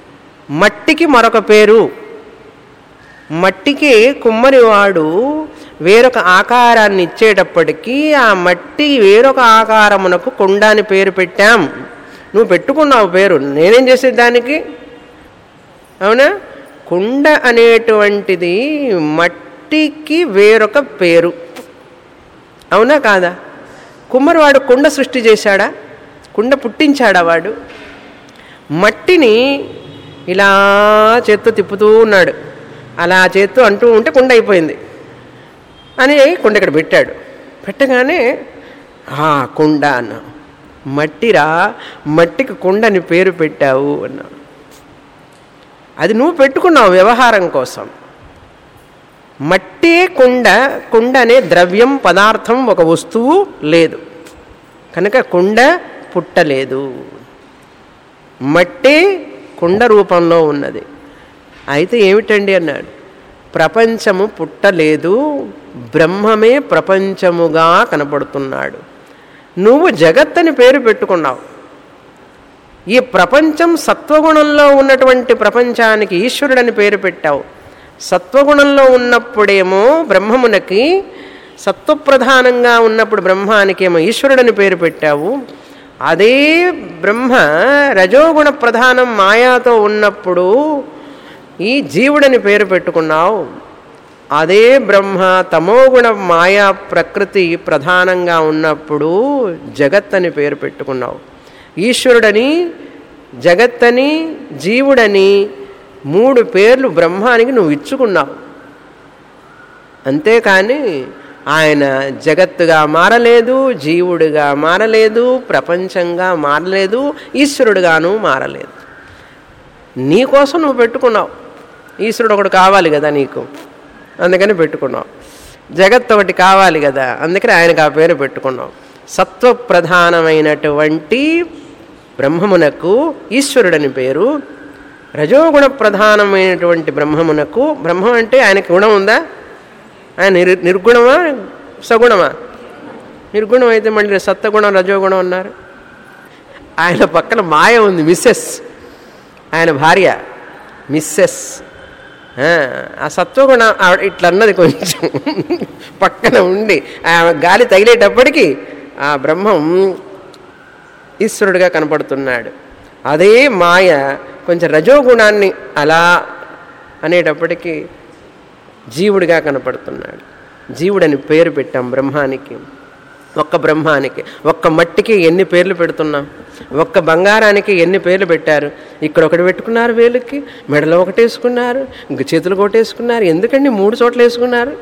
మట్టికి మరొక పేరు మట్టికి కుమ్మరివాడు వేరొక ఆకారాన్ని ఇచ్చేటప్పటికీ ఆ మట్టి వేరొక ఆకారమునకు కుండ అని పేరు పెట్టాం నువ్వు పెట్టుకున్నావు పేరు నేనేం చేసే దానికి అవునా కుండ అనేటువంటిది మట్టికి వేరొక పేరు అవునా కాదా కుమ్మరివాడు కుండ సృష్టి చేశాడా కుండ పుట్టించాడా వాడు మట్టిని ఇలా చేత్తో తిప్పుతూ ఉన్నాడు అలా చేత్తో అంటూ ఉంటే కుండ అయిపోయింది అని కుండ ఇక్కడ పెట్టాడు పెట్టగానే ఆ కుండ అన్నా మట్టిరా మట్టికి కుండని పేరు పెట్టావు అన్నా అది నువ్వు పెట్టుకున్నావు వ్యవహారం కోసం మట్టే కుండ కుండ అనే ద్రవ్యం పదార్థం ఒక వస్తువు లేదు కనుక కుండ పుట్టలేదు మట్టే కుండ రూపంలో ఉన్నది అయితే ఏమిటండి అన్నాడు ప్రపంచము పుట్టలేదు బ్రహ్మమే ప్రపంచముగా కనపడుతున్నాడు నువ్వు జగత్తని పేరు పెట్టుకున్నావు ఈ ప్రపంచం సత్వగుణంలో ఉన్నటువంటి ప్రపంచానికి ఈశ్వరుడని పేరు పెట్టావు సత్వగుణంలో ఉన్నప్పుడేమో బ్రహ్మమునకి సత్వప్రధానంగా ఉన్నప్పుడు బ్రహ్మానికేమో ఈశ్వరుడని పేరు పెట్టావు అదే బ్రహ్మ రజోగుణ ప్రధానం మాయాతో ఉన్నప్పుడు ఈ జీవుడని పేరు పెట్టుకున్నావు అదే బ్రహ్మ తమోగుణ మాయా ప్రకృతి ప్రధానంగా ఉన్నప్పుడు జగత్ అని పేరు పెట్టుకున్నావు ఈశ్వరుడని జగత్తని జీవుడని మూడు పేర్లు బ్రహ్మానికి నువ్వు ఇచ్చుకున్నావు అంతేకాని ఆయన జగత్తుగా మారలేదు జీవుడిగా మారలేదు ప్రపంచంగా మారలేదు ఈశ్వరుడుగాను మారలేదు నీకోసం నువ్వు పెట్టుకున్నావు ఈశ్వరుడు ఒకడు కావాలి కదా నీకు అందుకని పెట్టుకున్నావు జగత్ ఒకటి కావాలి కదా అందుకని ఆయనకు ఆ పేరు పెట్టుకున్నావు సత్వప్రధానమైనటువంటి బ్రహ్మమునకు ఈశ్వరుడని పేరు రజోగుణ ప్రధానమైనటువంటి బ్రహ్మమునకు బ్రహ్మం అంటే ఆయనకి గుణం ఉందా ఆయన నిర్ నిర్గుణమా సగుణమా నిర్గుణం అయితే మళ్ళీ సత్వగుణం రజోగుణం అన్నారు ఆయన పక్కన మాయ ఉంది మిస్సెస్ ఆయన భార్య మిస్సెస్ ఆ సత్వగుణ ఆవిడ ఇట్లా అన్నది కొంచెం పక్కన ఉండి ఆమె గాలి తగిలేటప్పటికీ ఆ బ్రహ్మం ఈశ్వరుడిగా కనపడుతున్నాడు అదే మాయ కొంచెం రజోగుణాన్ని అలా అనేటప్పటికీ జీవుడిగా కనపడుతున్నాడు జీవుడని పేరు పెట్టాం బ్రహ్మానికి ఒక్క బ్రహ్మానికి ఒక్క మట్టికి ఎన్ని పేర్లు పెడుతున్నాం ఒక్క బంగారానికి ఎన్ని పేర్లు పెట్టారు ఇక్కడ ఒకటి పెట్టుకున్నారు వేలుకి మెడలో ఒకటి వేసుకున్నారు ఇంక చేతులు కొట్టేసుకున్నారు ఎందుకండి మూడు చోట్ల వేసుకున్నారు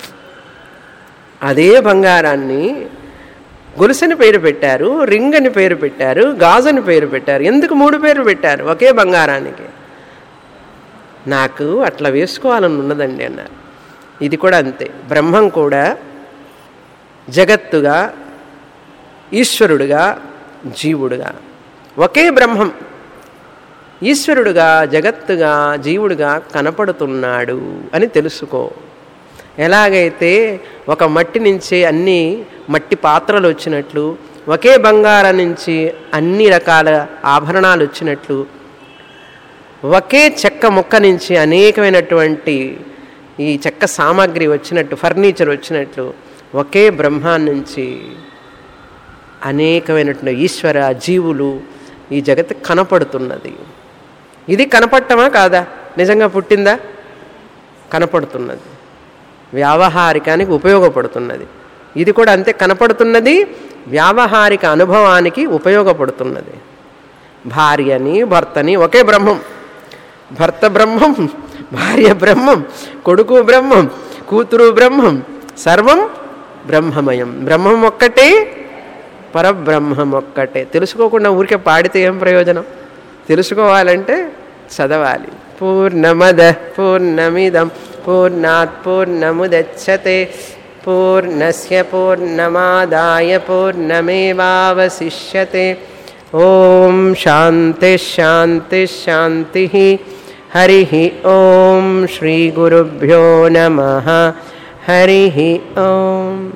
అదే బంగారాన్ని గొలుసని పేరు పెట్టారు రింగ్ అని పేరు పెట్టారు గాజని పేరు పెట్టారు ఎందుకు మూడు పేర్లు పెట్టారు ఒకే బంగారానికి నాకు అట్లా వేసుకోవాలని ఉన్నదండి అన్నారు ఇది కూడా అంతే బ్రహ్మం కూడా జగత్తుగా ఈశ్వరుడుగా జీవుడుగా ఒకే బ్రహ్మం ఈశ్వరుడుగా జగత్తుగా జీవుడుగా కనపడుతున్నాడు అని తెలుసుకో ఎలాగైతే ఒక మట్టి నుంచి అన్ని మట్టి పాత్రలు వచ్చినట్లు ఒకే బంగారం నుంచి అన్ని రకాల ఆభరణాలు వచ్చినట్లు ఒకే చెక్క ముక్క నుంచి అనేకమైనటువంటి ఈ చెక్క సామాగ్రి వచ్చినట్టు ఫర్నిచర్ వచ్చినట్లు ఒకే బ్రహ్మాన్ నుంచి అనేకమైనటువంటి ఈశ్వర జీవులు ఈ జగత్తు కనపడుతున్నది ఇది కనపడటమా కాదా నిజంగా పుట్టిందా కనపడుతున్నది వ్యావహారికానికి ఉపయోగపడుతున్నది ఇది కూడా అంతే కనపడుతున్నది వ్యావహారిక అనుభవానికి ఉపయోగపడుతున్నది భార్యని భర్తని ఒకే బ్రహ్మం భర్త బ్రహ్మం భార్య బ్రహ్మం కొడుకు బ్రహ్మం కూతురు బ్రహ్మం సర్వం బ్రహ్మమయం బ్రహ్మం ఒక్కటే పరబ్రహ్మం ఒక్కటే తెలుసుకోకుండా ఊరికే పాడితే ఏం ప్రయోజనం తెలుసుకోవాలంటే చదవాలి పూర్ణమద పూర్ణమిదం పూర్ణాత్ పూర్ణముదచ్చతే పూర్ణస్య పూర్ణమాదాయ పూర్ణమేవావశిష్యతే ఓం శాంతి శాంతి శాంతి హరి ఓం శ్రీ గురుభ్యో నమ హరి ఓం